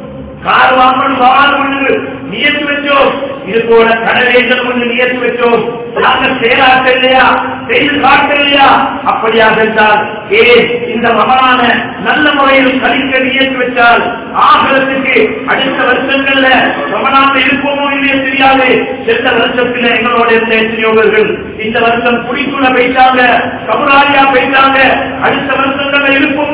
கார் வாங்கணும் வாகனம் என்று நியத்து வச்சோம் இது போல கடவேசம் என்று நியத்து வச்சோம் நாங்கள் செயலாற்ற இல்லையா செய்து காட்ட இல்லையா அப்படியாக இருந்தால் ஏன் இந்த மகனான நல்ல முறையில் கழிக்க நியத்து வச்சால் ஆகலத்துக்கு அடுத்த வருஷங்கள்ல ரமணாக இருப்போமோ இல்லையோ தெரியாது சென்ற வருஷத்துல எங்களோட இருந்த எத்தனையோவர்கள் இந்த வருஷம் குடிக்குள்ள போயிட்டாங்க கபுராலியா போயிட்டாங்க அடுத்த வருஷங்கள்ல இருப்போமோ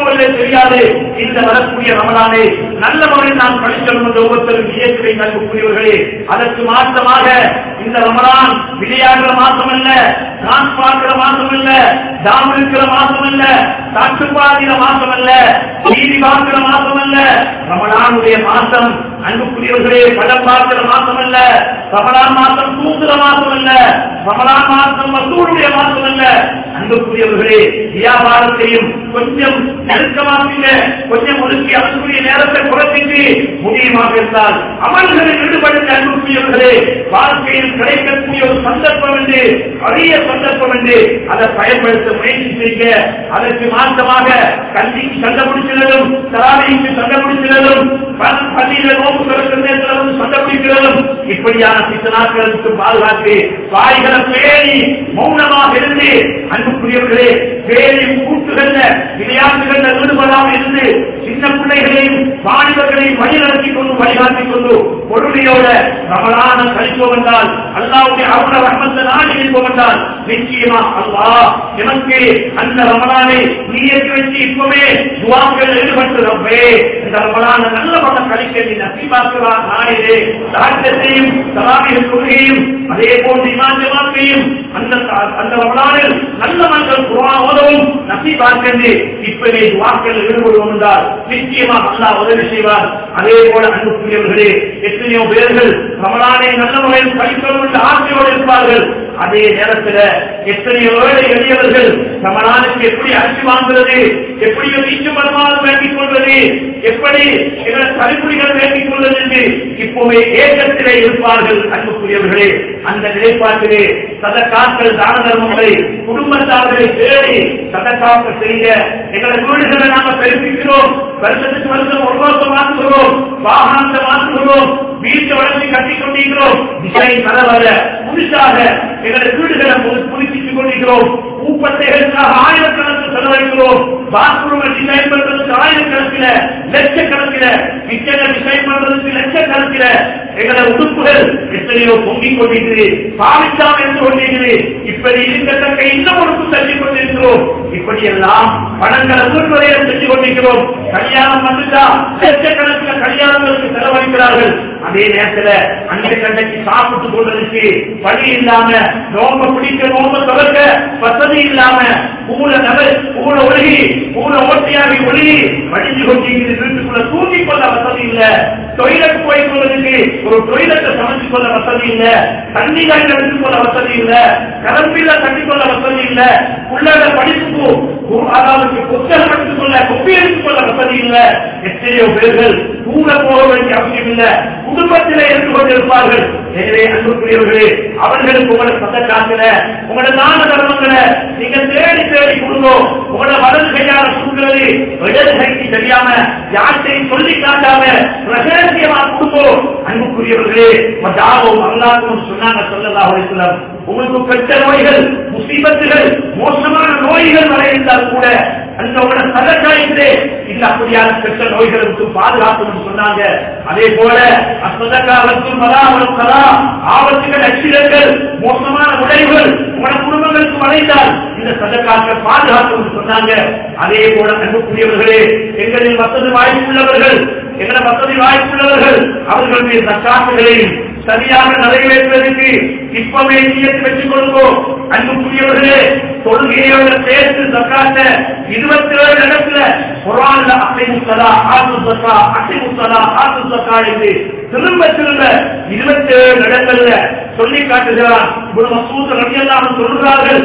இல்லை தெரியாது இந்த வரக்கூடிய ரமலானை நல்ல முறையில் நாம் படிக்கணும் என்ற ஒவ்வொருத்தரும் இயற்கை கல்விக்குரியவர்களே அதற்கு மாற்றமாக இந்த ரமலான் விளையாடுற மாசம் அல்ல நான் பார்க்கிற மாசம் அல்ல தாம் இருக்கிற மாசம் அல்ல காற்றுப்பாதிர மாசம் அல்ல நீதி பார்க்கிற மாசம் அல்ல ரமலானுடைய மாசம் அன்புக்குரியவர்களே படம் பார்க்கிற மாசம் அல்ல ரமலான் மாசம் தூங்குற மாசம் அல்ல ரமலான் மாசம் மசூருடைய மாசம் அல்ல அன்புக்குரியவர்களே வியாபாரத்தையும் கொஞ்சம் நெருக்கமாக்குங்க கொஞ்சம் ஒதுக்கி அதற்குரிய நேரத்தை குறைச்சிட்டு முடியுமாக இருந்தால் அமல்களில் ஈடுபடுத்த அன்புக்குரியவர்களே வாழ்க்கையில் கிடைக்கக்கூடிய ஒரு சந்தர்ப்பம் என்று அரிய சந்தர்ப்பம் என்று அதை பயன்படுத்த முயற்சி செய்ய அதற்கு மாற்றமாக கல்விக்கு சண்டை பிடிக்கிறதும் தராவைக்கு சண்டை பிடிக்கிறதும் பள்ளியில நோக்கு திறக்கிற நேரத்தில் வந்து சண்டை பிடிக்கிறதும் இப்படியான சித்தனாக்களுக்கு பாதுகாத்து வாய்களை பேணி மௌனமாக இருந்து அன்புக்குரியவர்களே பேணி கூட்டுகள்ல விளையாட்டுகள்ல ஈடுபடாமல் இருந்து சின்ன பிள்ளைகளையும் வாலிபர்களையும் வழி நடத்தி கொண்டு வழிகாட்டிக் கொண்டு பொருளையோட ரமலான கழிப்போம் என்றால் அல்லாவுடைய அருள ரஹமத்த நாடி இருப்போம் என்றால் நிச்சயமா அல்லாஹ் எனக்கு அந்த ரமலானை நீ ஏற்றி வச்சு இப்பவே துவாக்கள் ஈடுபட்டு ரப்பே இந்த ரமலான நல்ல பட்ட கழிக்க நீ நசிபாக்குறார் நாளிலே சாட்டத்தையும் தலாமியின் கொள்கையும் அதே போன்று இமாஞ்சமாக்கையும் அந்த அந்த ரமலானில் நல்ல மக்கள் குரான் ஓதவும் நசிபாக்கென்று இப்பவே துவாக்கள் ஈடுபடுவோம் என்றால் நிச்சயமாக அல்லாஹ் உதவி செய்வார் அதே போல அன்புக்குரியவர்களே எத்தனையோ பேர்கள் ரமலானை நல்ல முறையில் படிக்கணும் என்று ஆசையோடு இருப்பார்கள் அதே நேரத்தில் எத்தனையோ ஏழை எளியவர்கள் ரமலானுக்கு எப்படி அரிசி வாங்குறது எப்படி வீச்சு வருமானம் வேண்டிக் கொள்வது எப்படி தனிப்புரிகள் வேண்டிக் கொள்வது என்று இப்போவே ஏக்கத்திலே இருப்பார்கள் அன்புக்குரியவர்களே அந்த நிலைப்பாட்டிலே சதக்காக்கள் தான தர்மங்களை குடும்பத்தார்களை தேடி சதக்காக்கள் செய்ய எங்களை வீடுகளை நாங்கள் பெருப்பிக்கிறோம் வருஷத்துக்கு வருஷம் ஒரு வருஷம் மாற்றுகிறோம் வாகனத்தை மாற்றுகிறோம் வீட்டை வளர்ச்சி கட்டிக் கொண்டிருக்கிறோம் திசை கலவர புதுசாக எங்களுடைய வீடுகளை புதுப்பித்துக் கொண்டிருக்கிறோம் பூப்பட்டைகளுக்காக ஆயிரக்கணக்கில் செலவழிக்கிறோம் பாத்ரூமை டிசைன் பண்றதுக்கு ஆயிரக்கணக்கில் லட்சக்கணக்கில் கிச்சனை டிசைன் பண்றதுக்கு லட்சக்கணக்கில் எங்களை உடுப்புகள் எத்தனையோ பொங்கிக் கொண்டிருக்கிறது பாவிச்சாமல் இருந்து கொண்டிருக்கிறது இப்படி இருக்கத்தக்க இன்னும் உறுப்பு தள்ளிக் கொண்டிருக்கிறோம் இப்படி எல்லாம் பணங்களை ஊர்வரையில் செஞ்சு கொண்டிருக்கிறோம் கல்யாணம் வந்துட்டா லட்சக்கணக்கில் கல்யாணங்களுக்கு செலவழிக்கிறார்கள் அதே நேரத்தில் அன்றைக்கு அன்றைக்கு சாப்பிட்டு கொள்வதற்கு வழி இல்லாம நோம்ப பிடிக்க நோம்ப தொடர்க்க வசதி இல்லாம பூல நகர் பூல ஒழுகி பூல ஓட்டியாகி ஒழுகி வடிஞ்சு கொண்டிருக்கிறது வீட்டுக்குள்ள தூங்கிக் கொள்ள வசதி இல்ல டொய்லெட் போய் கொள்வதற்கு ஒரு டொய்லெட்டை சமைச்சு கொள்ள வசதி இல்ல தண்ணி காய்கள் எடுத்துக் கொள்ள வசதி இல்ல கலப்பில தண்ணி கொள்ள வசதி இல்ல உள்ளாட படிப்புக்கு அதாவது புத்தகம் எடுத்துக் கொள்ள கொப்பி எடுத்துக் கொள்ள வசதி இல்ல எத்தனையோ பேர்கள் தூங்க போக வேண்டிய அவசியம் இல்ல குடும்பத்திலே இருந்து கொண்டிருப்பார்கள் எனவே அன்புக்குரியவர்களே அவர்களுக்கு உங்களோட சொந்த காத்துல உங்களோட தான தர்மங்களை நீங்க தேடி தேடி கொடுங்க உங்களோட வலது கையால கொடுக்கிறது இடது கைக்கு தெரியாம யார்கிட்டையும் சொல்லி காட்டாம ரகசியமா கொடுப்போம் அன்புக்குரியவர்களே மத்தாவும் அல்லாக்கும் சொன்னாங்க சொல்லலாம் அலிஸ்லாம் உங்களுக்கு பெற்ற நோய்கள் முசீபத்துகள் மோசமான நோய்கள் வரை இருந்தால் கூட அந்த உங்களோட சதக்காயிலே இந்த அப்படியான பெற்ற நோய்களுக்கு பாதுகாக்கணும்னு சொன்னாங்க அதே போல அசதக்காலத்தில் மதாவரம் கலா ஆபத்துகள் அச்சிடங்கள் மோசமான விளைவுகள் உங்களோட குடும்பங்களுக்கு வளைந்தால் இந்த சதக்காக்கள் பாதுகாக்கணும்னு சொன்னாங்க அதே போல அன்புக்குரியவர்களே எங்களில் வசதி வாய்ப்புள்ளவர்கள் எங்களை வசதி வாய்ப்புள்ளவர்கள் அவர்களுடைய சக்காத்துகளையும் சரியாக நிறைவேற்றுவதற்கு இப்பவே நீயத்து வச்சுக் கொள்வோம் அன்புக்குரியவர்களே தொழுகையோட சேர்த்து சக்காத்த இருபத்தி ஏழு இடத்துல குரான்ல அசைமுசலா ஆத்து சக்கா அசைமுசலா ஆத்து சக்கா என்று திரும்ப திரும்ப இருபத்தி ஏழு இடங்கள்ல சொல்லி காட்டுகிறார் ஒரு மசூத் ரவியெல்லாம் சொல்கிறார்கள்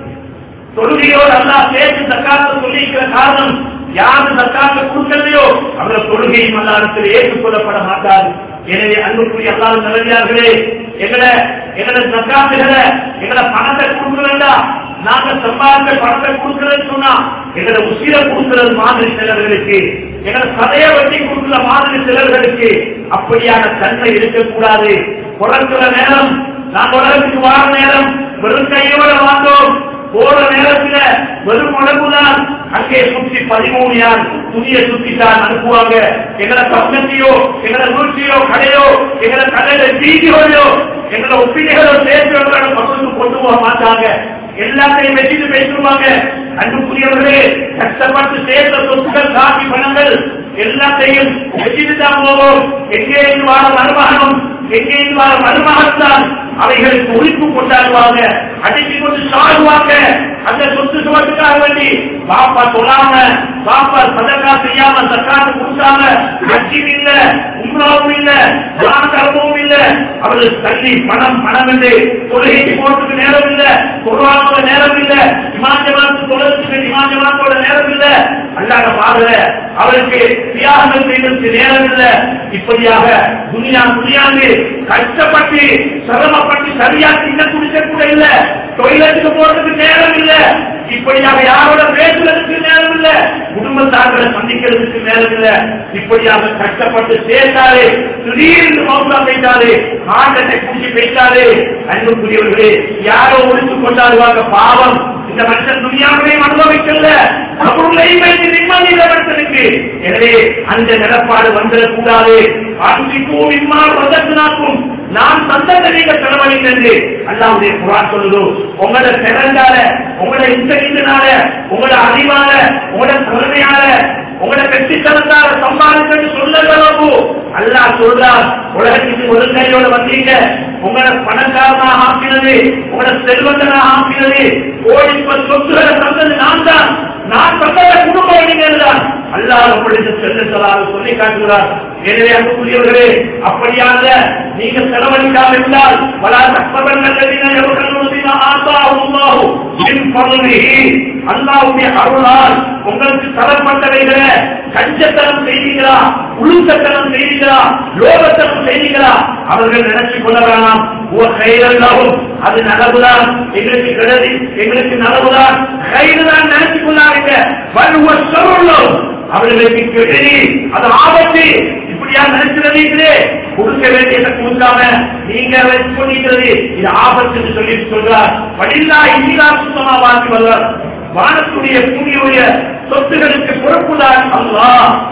தொழுகையோடு அல்லா சேர்த்து சக்காத்த சொல்லியிருக்கிற காரணம் யாரு சக்காத்த கொடுக்கலையோ அவர்கள் தொழுகையும் அல்லாடத்தில் ஏற்றுக்கொள்ளப்பட மாட்டார் எனவே அன்புக்குரிய அல்லாத நல்லே எங்களை எங்களை சக்காத்துகளை எங்களை பணத்தை கொடுக்க வேண்டாம் நாங்க சம்பாதித்த பணத்தை கொடுக்கிறேன்னு சொன்னா எங்களை உசிர கொடுக்கிறது மாதிரி சிலர்களுக்கு எங்களை சதைய வட்டி கொடுக்கிற மாதிரி சிலர்களுக்கு அப்படியான தன்மை இருக்கக்கூடாது பிறக்கிற நேரம் நாங்க உலகத்துக்கு வார நேரம் வெறும் கையோட வாழ்ந்தோம் போற நேரத்துல வெறும் உடம்புதான் அங்கே சுற்றி பதிமூணு யார் துணியை சுத்தித்தான் அனுப்புவாங்க எங்களை பக்கத்தையோ எங்களை வீழ்ச்சியோ கடையோ எங்களை கடையில வீடியோயோ எங்களை ஒப்பினைகளோ சேர்த்து பக்கத்துக்கு கொண்டு போக மாட்டாங்க எல்லாத்தையும் வச்சுட்டு பேசிடுவாங்க அன்புக்குரியவர்களே கஷ்டப்பட்டு சேர்த்த சொத்துக்கள் காட்சி பணங்கள் எல்லாத்தையும் வச்சுட்டு தான் போவோம் எங்கே இருந்து வாழ மருமகனும் எங்கே இருந்து வாழ மருமகன் தான் அவைகளுக்கு உரிப்பு கொண்டாடுவாங்க அடிச்சு கொண்டு சாடுவாங்க அந்த சொத்து சுவத்துக்காக வேண்டி பாப்பா தொழாம பாப்பா சதக்கா செய்யாம சக்காத்து கொடுத்தாம அச்சியும் இல்ல உம்ராவும் இல்ல தான தர்மமும் இல்ல அவர்கள் தள்ளி பணம் பணம் என்று தொழுகைக்கு போறதுக்கு நேரம் இல்ல குர்ஆனோட நேரம் இல்ல இமாஞ்சமாத்து தொழுறதுக்கு இமாஞ்சமாத்தோட நேரம் இல்ல அல்லாத பாருல அவருக்கு தியாகங்கள் செய்வதற்கு நேரம் இல்ல இப்படியாக துனியா துனியாந்து கஷ்டப்பட்டு சிரமப்பட்டு சரியா தின்ன குடிக்க கூட இல்ல டொய்லெட்டுக்கு போறதுக்கு நேரம் இல்ல இப்படியாக யாரோட பேசுறதுக்கு நேரம் இல்ல குடும்பத்தார்களை சந்திக்கிறதுக்கு நேரம் இல்ல இப்படியாக கஷ்டப்பட்டு சேர்த்தாலே திடீர்னு மௌசா போயிட்டாரு ஆண்டத்தை குடிச்சு போயிட்டாரு அன்புக்குரியவர்களே யாரோ ஒழித்து கொண்டாடுவாங்க பாவம் இந்த மனுஷன் துணியாவையும் அனுபவிக்கல அவர்களையும் வைத்து நிம்மதி இல்லை மனுஷனுக்கு எனவே அந்த நிலப்பாடு வந்துடக்கூடாது அன்பிக்கும் இம்மால் வந்தத்தினாக்கும் நான் தந்தத்தை நீங்க செலவழிக்கிறது அல்லாவுடைய குரான் சொல்லுது உங்களோட திறந்தால உங்களோட இன்டர்நெட்னால உங்களோட அறிவால உங்களோட திறமையால உங்களோட வெற்றித்தனத்தால சம்பாதிக்கிறது சொல்லளவு அல்லாஹ் சொல்றார் உலகத்துக்கு ஒரு கையோட வந்தீங்க உங்களோட பணக்காரனாக ஆக்கினது உங்களோட செல்வந்தனாக ஆக்கினது கோடி சொத்துக்களை தந்தது நான் தான் நான் தந்தத குடும்ப வழிகள் தான் அல்லாஹ் உங்களுக்கு செல்லுங்களாக சொல்லி காட்டுகிறார் எனவே அன்புக்குரியவர்களே அப்படியாக நீங்க செலவழிக்காமல் இருந்தால் பல தப்பவர்கள் எவர்கள் ஆத்தாவும் அல்லாவுடைய அருளால் உங்களுக்கு தரப்பட்டவைகளை கஞ்சத்தனம் செய்தீங்களா உளுத்தத்தனம் செய்தீங்களா லோகத்தனம் செய்தீங்களா அவர்கள் நினைச்சு கொள்ள வேணாம் ஒரு கைதல்லாவும் அது நலவுதான் எங்களுக்கு கிடது எங்களுக்கு நலவுதான் கைதுதான் நினைச்சு கொள்ளாதீங்க வலுவ சொல்லும் அவர்களுக்கு கெடுதி அது ஆபத்து இப்படியா நினைச்சிருந்தீங்களே கொடுக்க வேண்டியதை கொடுக்காம நீங்க வச்சு கொண்டிருக்கிறது இது ஆபத்துன்னு சொல்லி சொல்றார் வடில்லா இந்தியா சுத்தமா வாங்கி வருவார் வானத்துடைய பூமியுடைய சொத்துகளுக்கு பொறுப்புதான் அல்லா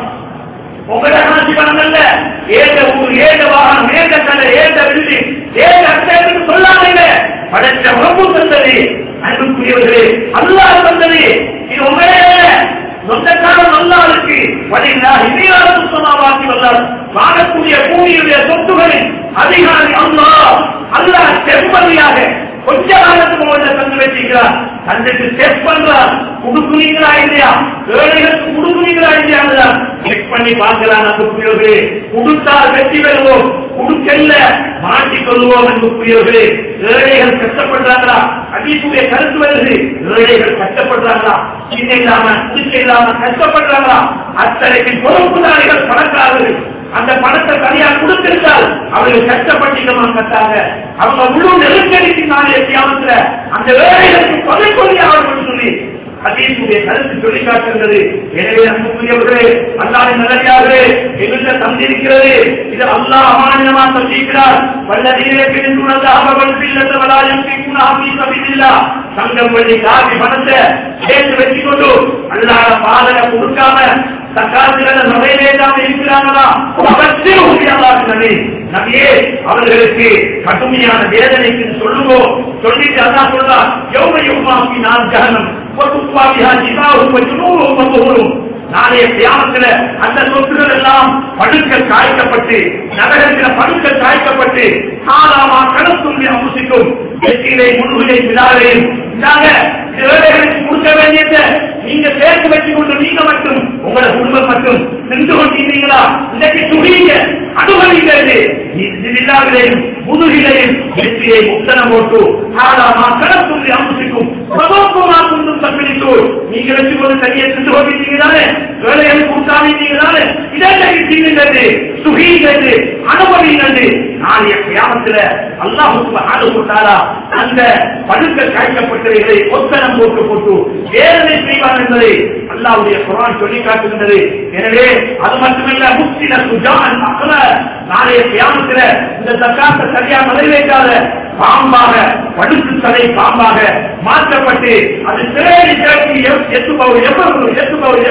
உங்களோட ஆட்சி பணம் அல்ல ஏக ஊர் ஏக வாகனம் ஏக கடை ஏக வில்லி ஏக அர்த்தத்துக்கு சொல்லாதீங்க படைச்ச உறவு தந்தது அன்புக்குரியவர்களே அல்லாஹ் தந்தது இது உங்களே அல்ல சொந்தக்காரன் அல்லாருக்கு வடில்லா இந்தியா சுத்தமா வாங்கி வந்தார் வானக்கூடிய பூமியுடைய சொத்துகளில் அதிகாரி அல்லாஹ் அல்லாஹ் செவ்வதியாக கொஞ்ச காலத்துக்கு முதல்ல தந்து வச்சிருக்கிறார் தந்தைக்கு செக் பண்றார் குடுக்குறீங்களா இல்லையா ஏழைகளுக்கு குடுக்குறீங்களா இல்லையா செக் பண்ணி பார்க்கலாம் அன்புக்குரியவர்களே கொடுத்தால் வெற்றி பெறுவோம் கொடுக்கல மாட்டிக் கொள்வோம் அன்புக்குரியவர்களே ஏழைகள் கஷ்டப்படுறாங்களா அடிப்புடைய கருத்து வருது ஏழைகள் கஷ்டப்படுறாங்களா சின்ன இல்லாம குடிச்ச இல்லாம கஷ்டப்படுறாங்களா அத்தனைக்கு பொறுப்புதாரிகள் பணக்காரர்கள் அந்த பணத்தை சரியா கொடுத்திருந்தால் அவர்கள் கஷ்டப்பட்டு மாட்டாங்க அவங்க முழு நெருக்கடிக்கு நாளே தியானத்துல அந்த வேலைகளுக்கு கொலை கொள்ளி அவர்கள் சொல்லி அதீசுடைய கருத்து சொல்லி காட்டுகிறது எனவே அன்புக்குரியவர்களே அல்லாவின் நல்லடியார்களே எங்கிட்ட தந்திருக்கிறது இது அல்லாஹ் அமானியமா தந்திருக்கிறார் வல்லதீரே பிரிந்துணர்ந்த அவர்கள் பில்லத்த வலாயம் பிக்குனாமி சபிதில்லா சங்கம் வழி காவி பணத்தை சேர்த்து வச்சு கொண்டு அல்லாத பாதனை கொடுக்காம தக்காத்துகளை நிறைவேற்றாம இருக்கிறாங்களா அவற்றை உறுதியாளர்களே நபியே அவர்களுக்கு கடுமையான வேதனைக்கு சொல்லுவோம் சொல்லிட்டு அதான் சொல்றா எவ்வளவு யுகமாக்கி நான் ஜகனம் பொதுப்பாவியா ஜிதாவும் ஜுனூரும் மதுகூரும் நாளைய தியானத்துல அந்த சொத்துகள் எல்லாம் படுக்க காய்க்கப்பட்டு நகரத்தில் படுக்க காய்க்கப்பட்டு சாதாமா கணத்துள்ளி அமுசிக்கும் வெற்றிலை முன்னுரை விழாவையும் இந்தாங்க ஏழைகளுக்கு கொடுக்க வேண்டியதை நீங்க சேர்த்து வச்சு கொண்டு நீங்க மட்டும் உங்களோட குடும்பம் மட்டும் சென்று கொண்டிருந்தீங்களா இன்றைக்கு துணிங்க அனுபவிக்கிறது இல்லாவிலையும் முதுகிலையும் வெற்றியை முத்தனம் போட்டு சாதாமா கணத்துள்ளி அமுசிக்கும் சமோகமா கொண்டும் தப்பிடித்து நீங்க வச்சு கொண்டு கையை சென்று கொண்டிருந்தீங்களானே வேலைகளை கொடுக்காமீங்களானே இதெல்லாம் செய்கின்றது சுகிங்கிறது அனுபவிங்கிறது நாளைய கிராமத்துல அல்லாஹுக்கு ஆளுத்தாரா அந்த படுக்க காய்க்கப்பட்டவைகளை ஒத்தனம் போட்டு போட்டு வேதனை செய்வார் என்பதை அல்லாவுடைய குரான் சொல்லி காட்டுகின்றது எனவே அது மட்டுமல்ல முக்தின சுஜான் அகல நாளைய கிராமத்துல இந்த தக்காத்த சரியா நிறைவேற்றாத பாம்பாக படுத்து தலை பாம்பாக மாற்றப்பட்டு அது தேடி தேடி எத்துபவர் எவ்வளவு எத்துபவர்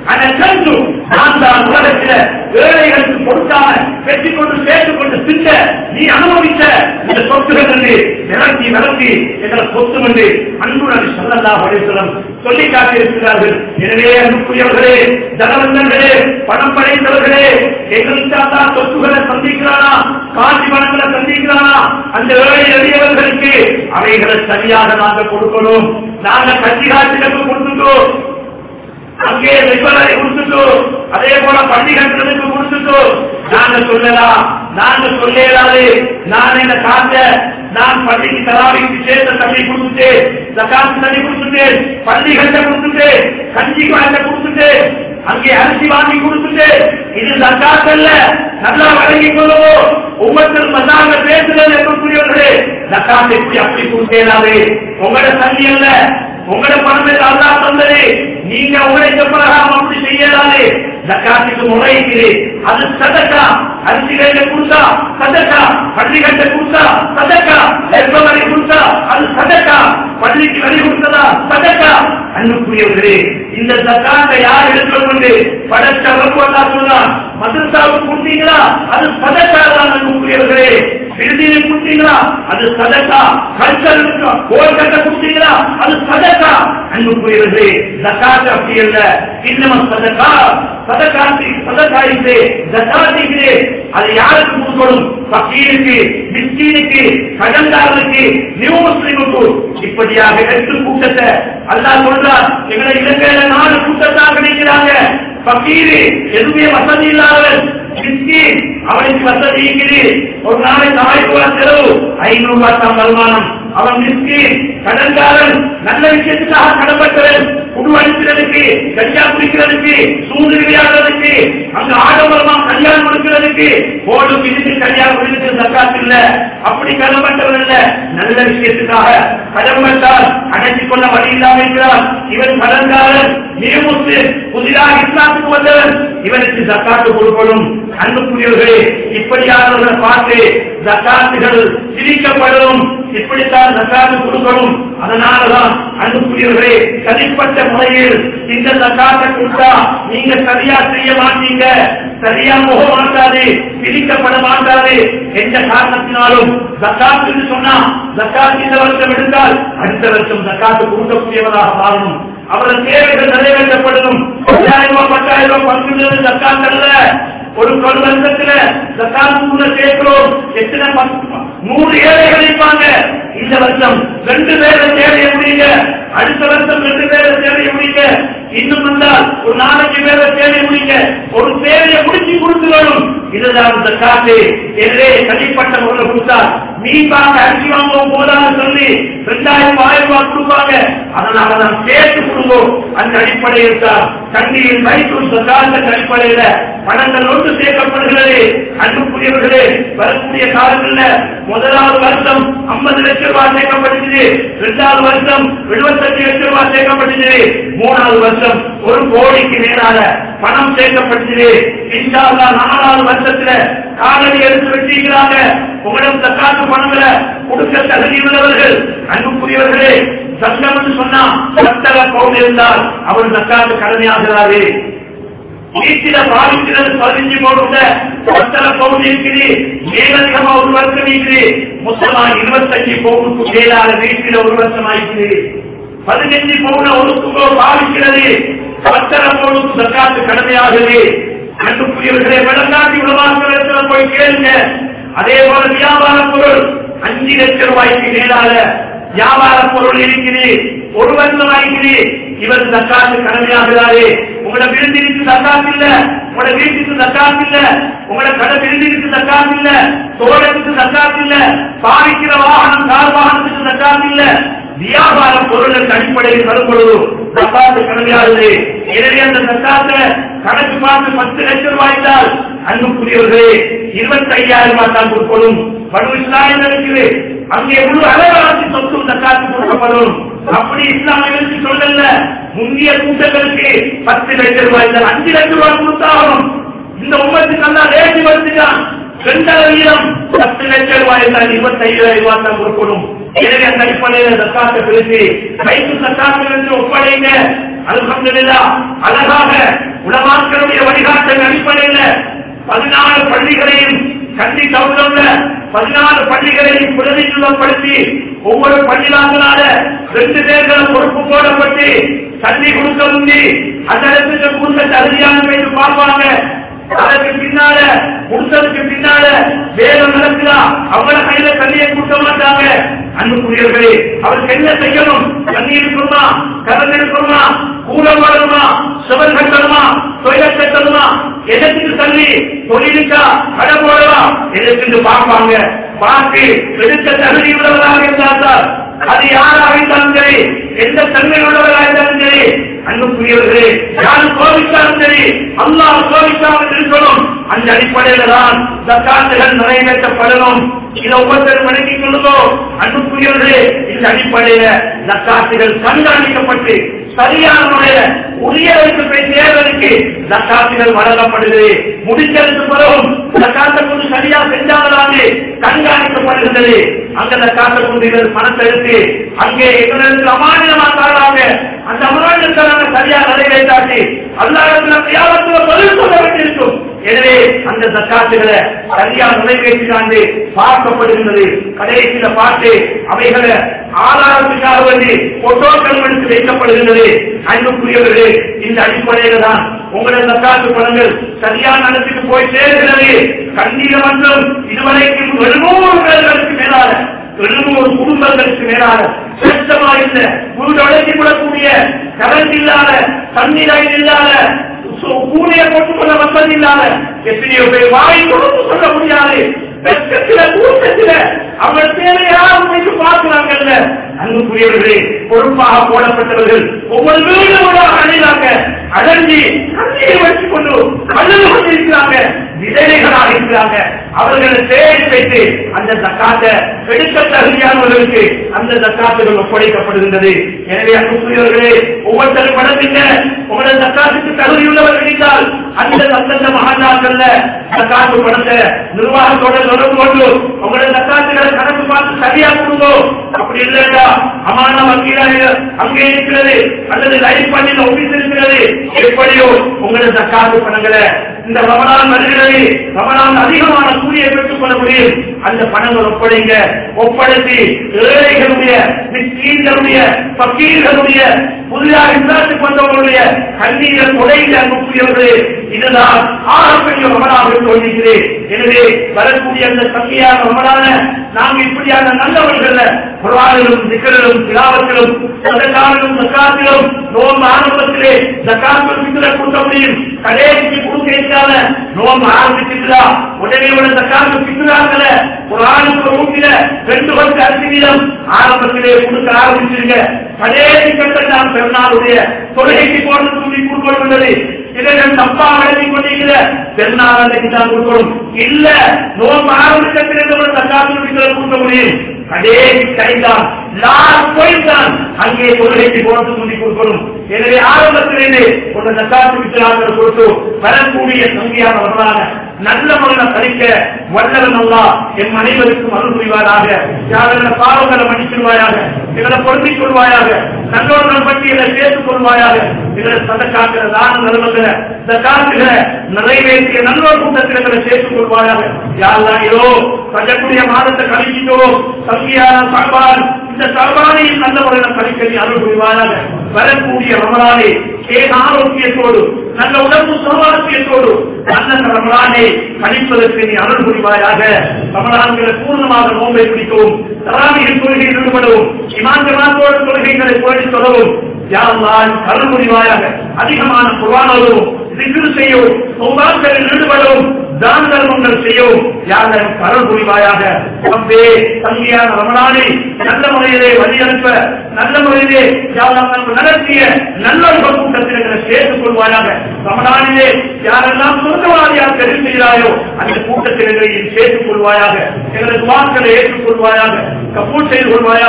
அனக்கன்று நான் தான் உலகத்தில் ஏழைகளுக்கு கொடுக்காம வெற்றி கொண்டு சேர்த்து கொண்டு திட்ட நீ அனுபவித்த இந்த சொத்துகள் என்று விளக்கி விளக்கி எங்களை சொத்து என்று அன்புடன் சொல்லல்லா படைத்தலம் சொல்லி காட்டியிருக்கிறார்கள் எனவே அன்புக்குரியவர்களே தனவந்தர்களே பணம் படைத்தவர்களே எங்களுக்கு தான் சொத்துக்களை சந்திக்கிறானா காட்சி பணங்களை சந்திக்கிறானா அந்த ஏழை எளியவர்களுக்கு அவைகளை சரியாக நாங்கள் கொடுக்கணும் நாங்கள் கட்சி காட்சிகளுக்கு கொடுத்துட்டோம் அங்கே விற்பனை கொடுத்துட்டோ அதே போல பண்டிகைகளுக்கு கொடுத்துட்டோ நாங்க சொல்லலாம் நாங்க சொல்லலாது நான் என்ன காத்த நான் பள்ளிக்கு தராவிக்கு சேர்த்த தண்ணி கொடுத்துட்டேன் ஜக்காத்து தண்ணி கொடுத்துட்டேன் பள்ளிகள்கிட்ட கொடுத்துட்டேன் கஞ்சி குழந்தை கொடுத்துட்டேன் அங்கே அரிசி வாங்கி கொடுத்துட்டு இது ஜக்காத் அல்ல நல்லா வழங்கிக் கொள்ளுவோம் உங்கள் மசாங்க பேசுறது இருக்கக்கூடியவர்களே ஜக்காத் எப்படி அப்படி கொடுத்தேனாது உங்களோட தண்ணி அல்ல உங்களோட பணம் அல்லா தந்தது நீங்க உங்களை பிரகாரம் அப்படி செய்யலாது ஜக்காத்துக்கு முறைக்குது அது சதக்கா அரிசிகளை கொடுத்தா சதக்கா பள்ளிகளை கொடுத்தா சதக்கா நெற்பவரை கொடுத்தா அது சதக்கா பள்ளிக்கு வழி கொடுத்ததா சதக்கா அன்புக்குரியவர்களே இந்த ஜக்காத்தை யார் எடுத்துக்கொண்டு படைச்ச வகுப்பல்லா சொன்னார் மதரசாவுக்கு கொடுத்தீங்களா அது சதக்கா தான் அன்புக்குரியவர்களே விடுதியை கொடுத்தீங்களா அது சதக்கா கல்ச்சருக்கு கோல்கட்டை கொடுத்தீங்களா அது சதக்கா அன்புக்குரியவர்களே ஜக்காத் அப்படி அல்ல இன்னும் சதக்கா சதக்காத்தி சதக்காயிட்டு ஜக்காத்திக்கு அது யாருக்கு கொடுக்கணும் பக்கீருக்கு மிஸ்கீனுக்கு கடன்காரனுக்கு நியூ முஸ்லிமுக்கு இப்படியாக எட்டு கூட்டத்தை அல்லாஹ் சொல்றார் எங்களை இலங்கையில நாலு கூட்டத்தாக நினைக்கிறாங்க பக்கீரு எதுவுமே வசதி இல்லாதவன் மிஸ்கீன் அவனுக்கு வசதி இருக்குது ஒரு நாளைக்கு ஆயிரம் ரூபாய் செலவு ஐநூறு ரூபாய் தான் வருமானம் அவன் மிஸ்கீன் கடன்காரன் நல்ல விஷயத்துக்காக கடன்பட்டவன் குடு அடிக்கிறதுக்கு கஞ்சா குடிக்கிறதுக்கு சூழ்நிலை விளையாடுறதுக்கு அங்க ஆடம்பரமா கல்யாணம் கொடுக்கிறதுக்கு போடு பிடித்து கல்யாணம் கொடுக்கிறது சர்க்காத்து இல்ல அப்படி கடன்பட்டவன் இல்ல நல்ல விஷயத்துக்காக கடன்பட்டால் அடைச்சு கொள்ள வழி இல்லாம இருக்கிறார் இவன் கடன்காரன் நியமுத்து புதிதாக இஸ்லாத்துக்கு வந்தவன் இவனுக்கு ஜக்காத்து கொடுக்கணும் அன்புக்குரியவர்களே இப்படியானவர்களை பார்த்து ஜக்காத்துகள் சிரிக்கப்படும் இப்படித்தான் ஜக்காத்து கொடுக்கணும் அதனாலதான் அன்புக்குரியவர்களே தனிப்பட்ட முறையில் இந்த ஜக்காத்தை கொடுத்தா நீங்க சரியா செய்ய மாட்டீங்க சரியா போக மாட்டாது பிரிக்கப்பட மாட்டாது எந்த காரணத்தினாலும் ஜக்காத்து சொன்னா ஜக்காத் இந்த வருஷம் எடுத்தால் அடுத்த வருஷம் ஜக்காத்து கொடுக்கக்கூடியவராக மாறணும் அவரது தேவைகள் நிறைவேற்றப்படணும் ஐயாயிரம் ரூபாய் பத்தாயிரம் ரூபாய் பங்கு ஜக்காத் அல்ல ஒரு ஒரு வருஷத்துல ஜக்காத்துக்குள்ள சேர்க்கிறோம் எத்தனை பத்து- நூறு ஏழைகள் இருப்பாங்க இந்த வருஷம் ரெண்டு பேரை தேவைய முடியுங்க அடுத்த வருஷம் ரெண்டு பேரை தேவைய முடியுங்க இன்னும் வந்தால் ஒரு நாளைக்கு பேரை தேவைய முடியுங்க ஒரு தேவையை முடிச்சு கொடுத்துக்கணும் இதுதான் இந்த காட்டு எனவே தனிப்பட்ட முறையில் கொடுத்தால் மீன்பாங்க அரிசி வாங்குவோம் போதான்னு சொல்லி ரெண்டாயிரம் ஆயிரம் ரூபாய் கொடுப்பாங்க அதனால தான் சேர்த்து கொடுங்கோம் அந்த அடிப்படையில் தான் தண்ணீர் மைசூர் சர்க்காரத்தின் அடிப்படையில பணங்கள் ஒன்று சேர்க்கப்படுகிறது அன்புக்குரியவர்களே வரக்கூடிய காலங்களில் முதலாவது வருஷம் ஐம்பது லட்சம் ரூபாய் சேர்க்கப்பட்டது இரண்டாவது வருஷம் எழுபத்தஞ்சு லட்சம் ரூபாய் சேர்க்கப்பட்டது மூணாவது வருஷம் ஒரு கோடிக்கு மேலான பணம் சேர்க்கப்பட்டது இன்ஷா அல்லாஹ் நாலாவது வருஷத்துல காலடி எடுத்து வச்சிருக்கிறாங்க உங்களிடம் தக்காத்து பணங்களை கொடுக்க தகுதி உள்ளவர்கள் அன்புக்குரியவர்களே சட்டம் என்று சொன்னா சட்டக பவுன் இருந்தால் அவர் தக்காத்து கடமையாகிறாரு வீட்டில பாதிக்கிறது பதினஞ்சு பவுன் சட்டக பவுன் இருக்குது மேலதிகமா ஒரு வருஷம் இருக்குது மொத்தமா இருபத்தஞ்சு பவுனுக்கு மேலான வீட்டில ஒரு வருஷம் ஆயிடுது பதினஞ்சு பவுன ஒரு துகோ பாதிக்கிறது பத்தரை பவுனுக்கு தக்காத்து கடமையாகுது அன்புக்குரியவர்களே விளங்காட்டி உலமாக்கள் போய் கேளுங்க அதே போல வியாபார பொருள் அஞ்சு லட்சம் ரூபாய்க்கு மேலால வியாபார பொருள் இருக்குது ஒரு வருஷம் ஆகிறது இவர் தக்காத்து கடமையாகிறாரு உங்களோட விருந்திற்கு தக்காத்து இல்ல உங்களோட வீட்டுக்கு தக்காத்து இல்ல உங்களோட கடை விருந்திற்கு தக்காத்து இல்ல தோட்டத்துக்கு தக்காத்து இல்ல பாவிக்கிற வாகனம் கார் வாகனத்துக்கு தக்காத்து இல்ல வியாபார பொருளுக்கு அடிப்படையில் வரும்பொழுது தக்காத்து கடமையாகுது எனவே அந்த தக்காத்தை கணக்கு பார்த்து பத்து லட்சம் ரூபாய்த்தால் அன்புக்குரியவர்களே இருபத்தி ஐயாயிரம் ரூபாய் தான் கொடுக்கணும் படு இஸ்லாமியம் இருக்குது அங்கே முழு அலவராசி சொத்தும் தக்காத்து கொடுக்கப்படும் அப்படி இஸ்லாமியர்களுக்கு சொல்லல முந்தைய கூட்டங்களுக்கு பத்து லட்சம் ரூபாய் தான் அஞ்சு லட்சம் ரூபாய் கொடுத்தாகணும் இந்த உமத்துக்கு நல்லா ரேட்டு வருதுதான் ரெண்டரை வீதம் பத்து லட்சம் ரூபாய் தான் இருபத்தி ஐயாயிரம் ரூபாய் தான் கொடுக்கணும் எனவே அந்த அடிப்படையில் தக்காத்தை பிரித்து கைக்கு தக்காத்து என்று ஒப்படைங்க அல்ஹம்துலில்லாஹ் அழகாக உலமாக்களுடைய வழிகாட்டல் அடிப்படையில் பதினாலு பள்ளிகளையும் கண்டி தவிர பதினாலு பள்ளிகளையும் பிரதிநிதித்துவப்படுத்தி ஒவ்வொரு பள்ளிவாசலால ரெண்டு பேர்கள் பொறுப்பு போடப்பட்டு தண்ணி கொடுக்க முந்தி அந்த இடத்துக்கு கொடுத்த தகுதியான வைத்து பார்ப்பாங்க அதற்கு பின்னால கொடுத்ததுக்கு பின்னால வேதம் நடக்குதா அவங்கள கையில தண்ணியை கொடுக்க மாட்டாங்க அன்புக்குரியவர்களே அவருக்கு என்ன செய்யணும் தண்ணி இருக்கணுமா கரண்ட் இருக்கணுமா கூலம் வரணுமா சுவர் கட்டணுமா தொழில் கட்டணுமா எதற்கு தண்ணி தொழிலுக்கா கடை போடலாம் எதற்கு பார்ப்பாங்க பார்த்து எடுக்க தகுதி உள்ளவராக இருந்தால் அது யாராக இருந்தாலும் சரி எந்த தன்மை உள்ளவராக இருந்தாலும் சரி அன்புக்குரியவர்களே யார் கோவித்தாலும் சரி அல்லாஹ் கோவிக்காமல் இருக்கணும் அந்த அடிப்படையில தான் தக்காத்துகள் நிறைவேற்றப்படணும் இதை ஒவ்வொருத்தரும் வழங்கிக் கொள்ளுதோ அன்புக்குரியவர்களே இந்த அடிப்படையில தக்காத்துகள் கண்காணிக்கப்பட்டு சரியான முறையில உரியவருக்கு போய் சேர்வதற்கு தக்காத்துகள் வழங்கப்படுகிறது முடிஞ்சதுக்கு பிறகும் தக்காத்தை கொண்டு சரியா செஞ்சாங்களான்னு கண்காணிக்கப்படுகின்றது அங்க தக்காத்தை கொண்டு இவர் பணத்தை எடுத்து அங்கே எங்களுக்கு அமானியமா தராங்க அந்த அமானியத்தை நாங்க சரியா நிறைவேற்றாச்சு அல்லாஹத்துல தியாகத்துல பதில் சொல்ல வேண்டியிருக்கும் எனவே அந்த தக்காத்துகளை சரியா நிறைவேற்றினாண்டு பார்க்கப்படுகின்றது கடைசியில பார்த்து அவைகளை ஆதாரத்துக்காக வேண்டி போட்டோக்கள் எடுத்து வைக்கப்படுகின்றது அன்புக்குரியவர்களே இந்த அடிப்படையில தான் உங்களது தக்காத்து பணங்கள் சரியான இடத்துக்கு போய் சேர்கிறது கண்ணீர மன்றம் இதுவரைக்கும் எழுநூறு பேர்களுக்கு மேலாக எழுநூறு குடும்பங்களுக்கு மேலாக சுத்தமா இல்ல வீடு அழைத்து விடக்கூடிய கரண்ட் இல்லாத தண்ணீர் லைன் இல்லாத கூலிய போட்டுக்கொள்ள வசதி இல்லாத எத்தனையோ பேர் வாய் கொடுத்து சொல்ல முடியாது வெட்கத்தில கூட்டத்தில அவர் தேவையா உண்மைக்கு பார்க்கிறாங்கல்ல அன்புக்குரியவர்களே பொறுப்பாக போடப்பட்டவர்கள் ஒவ்வொரு வீடு வீடாக அடைகிறாங்க அடைஞ்சி கண்ணீரை வச்சுக் கொண்டு அழுது கொண்டிருக்கிறாங்க விதவைகளாக இருக்கிறாங்க அவர்களை தேடி வைத்து அந்த தக்காத்தை எடுக்க தகுதியானவர்களுக்கு அந்த தக்காத்துகள் ஒப்படைக்கப்படுகின்றது எனவே அன்புக்குரியவர்களே ஒவ்வொருத்தரும் படத்திங்க உங்களோட தக்காத்துக்கு தகுதியுள்ளவர் கிடைத்தால் அந்த அந்தந்த மகாநாட்கள்ல தக்காத்து பணத்தை நிர்வாகத்தோட தொடர்பு கொண்டு உங்களோட தக்காத்துகளை கணக்கு பார்த்து சரியா கொடுங்கோ அப்படி இல்லையா அமான வக்கீலாக அங்கே இருக்கிறது அல்லது லைஃப் பண்ணின ஆபீஸ் இருக்கிறது எப்படியோ உங்களோட தக்காத்து பணங்களை இந்த ரமணான் வருகிறது ரமணான் அதிகமான கூலியை பெற்றுக் கொள்ள முடியும் அந்த பணங்கள் ஒப்படைங்க ஒப்படைத்து ஏழைகளுடைய மிஸ்கீன்களுடைய பக்கீர்களுடைய புதிதாக இஸ்லாத்துக்கு வந்தவர்களுடைய கண்ணீரை கொடையில் அனுப்பியவர்களே இதுதான் ஆகப்பெரிய ரமணாக சொல்லிக்கிறேன் எனவே வரக்கூடிய அந்த சக்தியான ரமணான நாங்கள் இப்படியான நல்லவர்கள் குரானிலும் சிக்கலிலும் திலாவத்திலும் சதக்காவிலும் சக்காத்திலும் நோம்பு ஆரம்பத்திலே சக்காத்தில் சிக்கலை கூட்ட முடியும் கடைசிக்கு கொடுக்க இருக்காத நோம்பு ஆரம்பிச்சிருந்தா உடனே உள்ள சக்காத்து சிக்கலாக்கல குரானுக்கு ஊட்டில ரெண்டு வருஷம் அரிசி வீதம் ஆரம்பத்திலே கொடுக்க ஆரம்பிச்சிருங்க கடைசி கட்ட நாம் பெருநாளுடைய தொழுகைக்கு போட்டு தூண்டி கொடுக்கொள்கின்றது இதர்கள் தப்பா விளங்கி கொண்டிருக்கிற பெருநாள் அன்னைக்கு தான் கொடுக்கணும் இல்ல நோம்பு ஆரம்பிச்சிருக்கிற தக்காத்து சிக்கலை கொடுக்க முடியும் கடைசி கைதான் லாஸ்ட் பாயிண்ட் தான் அங்கே தொழுகைக்கு போட்டு தூண்டி கொடுக்கணும் எனவே ஆரம்பத்திலிருந்து ஒரு தக்காத்து வித்தியாசங்கள் கொடுத்து வரக்கூடிய சங்கியான வரலான நல்ல முறையில் படிக்க வல்லவன் அல்லா என் அனைவருக்கும் அருள் புரிவாராக யாரெல்ல பாவங்களை மன்னிச்சிருவாயாக எங்களை பொருந்திக் கொள்வாயாக நல்லோர்கள் பட்டியலை சேர்த்துக் கொள்வாயாக எங்களை சதக்காக்கிற தான நிறுவனங்கள இந்த காசுகளை நிறைவேற்றிய நல்லோர் கூட்டத்தில் எங்களை சேர்த்துக் கொள்வாயாக யாரெல்லாம் இதோ பஞ்சக்கூடிய மாதத்தை கழிச்சிட்டோம் சங்கியான சாப்பாடு இந்த சர்வானையும் நல்ல முறையில் கழிக்க நீ அருள் புரிவாயாக வரக்கூடிய ரமலானே ஏக ஆரோக்கியத்தோடு நல்ல உடம்பு சௌவாக்கியத்தோடு நல்ல ரமலானை கணிப்பதற்கு நீ அருள் புரிவாயாக ரமலான்களை பூர்ணமாக நோம்பை பிடிக்கவும் தராமிகள் கொள்கையில் ஈடுபடவும் இமாஞ்சமாத்தோடு கொள்கைகளை கோடி சொல்லவும் யாரெல்லாம் அருள் புரிவாயாக அதிகமான புராணவும் திக்கு செய்யவும் சௌபாக்களில் ஈடுபடவும் தான தர்மங்கள் செய்யவும் யாரும் அருள் புரிவாயாக ரப்பே தங்கியான ரமணானை நல்ல முறையிலே வழியனுப்ப நல்ல முறையிலே யாரெல்லாம் நமக்கு நடத்திய நல்ல ஒரு கூட்டத்தில் எங்களை சேர்த்துக் கொள்வாயாக ரமணானிலே யாரெல்லாம் சொந்தவாதியாக தெரிவு செய்கிறாயோ அந்த கூட்டத்தில் எங்களை சேர்த்துக் கொள்வாயாக எங்களது வாக்களை ஏற்றுக் கொள்வாயாக கப்பூல் செய்து கொள்வாயாக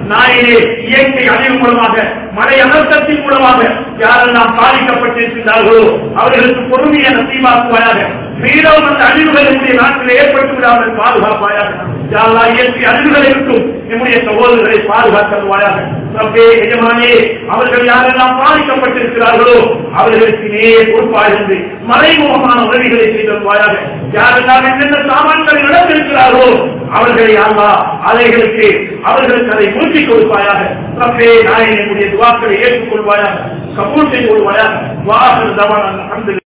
நாயிலே இயற்கை அழிவு மூலமாக மழை அனர்த்தத்தின் மூலமாக யாரெல்லாம் பாதிக்கப்பட்டிருக்கிறார்களோ அவர்களுக்கு பொறுமையை நசீவாக்குவாயாக மீண்டும் அந்த அழிவுகள் நம்முடைய நாட்டில் ஏற்பட்டு விடாமல் பாதுகாப்பாயாக யாரா இயற்கை அழிவுகளை விட்டும் நம்முடைய சகோதரர்களை பாதுகாத்தல்வாயாக ரப்பே எஜமானே அவர்கள் யாரெல்லாம் பாதிக்கப்பட்டிருக்கிறார்களோ அவர்களுக்கு நேரே பொறுப்பாக இருந்து மறைமுகமான உதவிகளை செய்தல்வாயாக யாரெல்லாம் என்னென்ன சாமான்களை இழந்திருக்கிறார்களோ அவர்களை யாரா அலைகளுக்கு அவர்களுக்கு அதை மூழ்கி கொடுப்பாயாக ரப்பே நாயன் என்னுடைய துவாக்களை ஏற்றுக்கொள்வாயாக கபூல் செய்து கொள்வாயாக வாசல் தவன் அந்த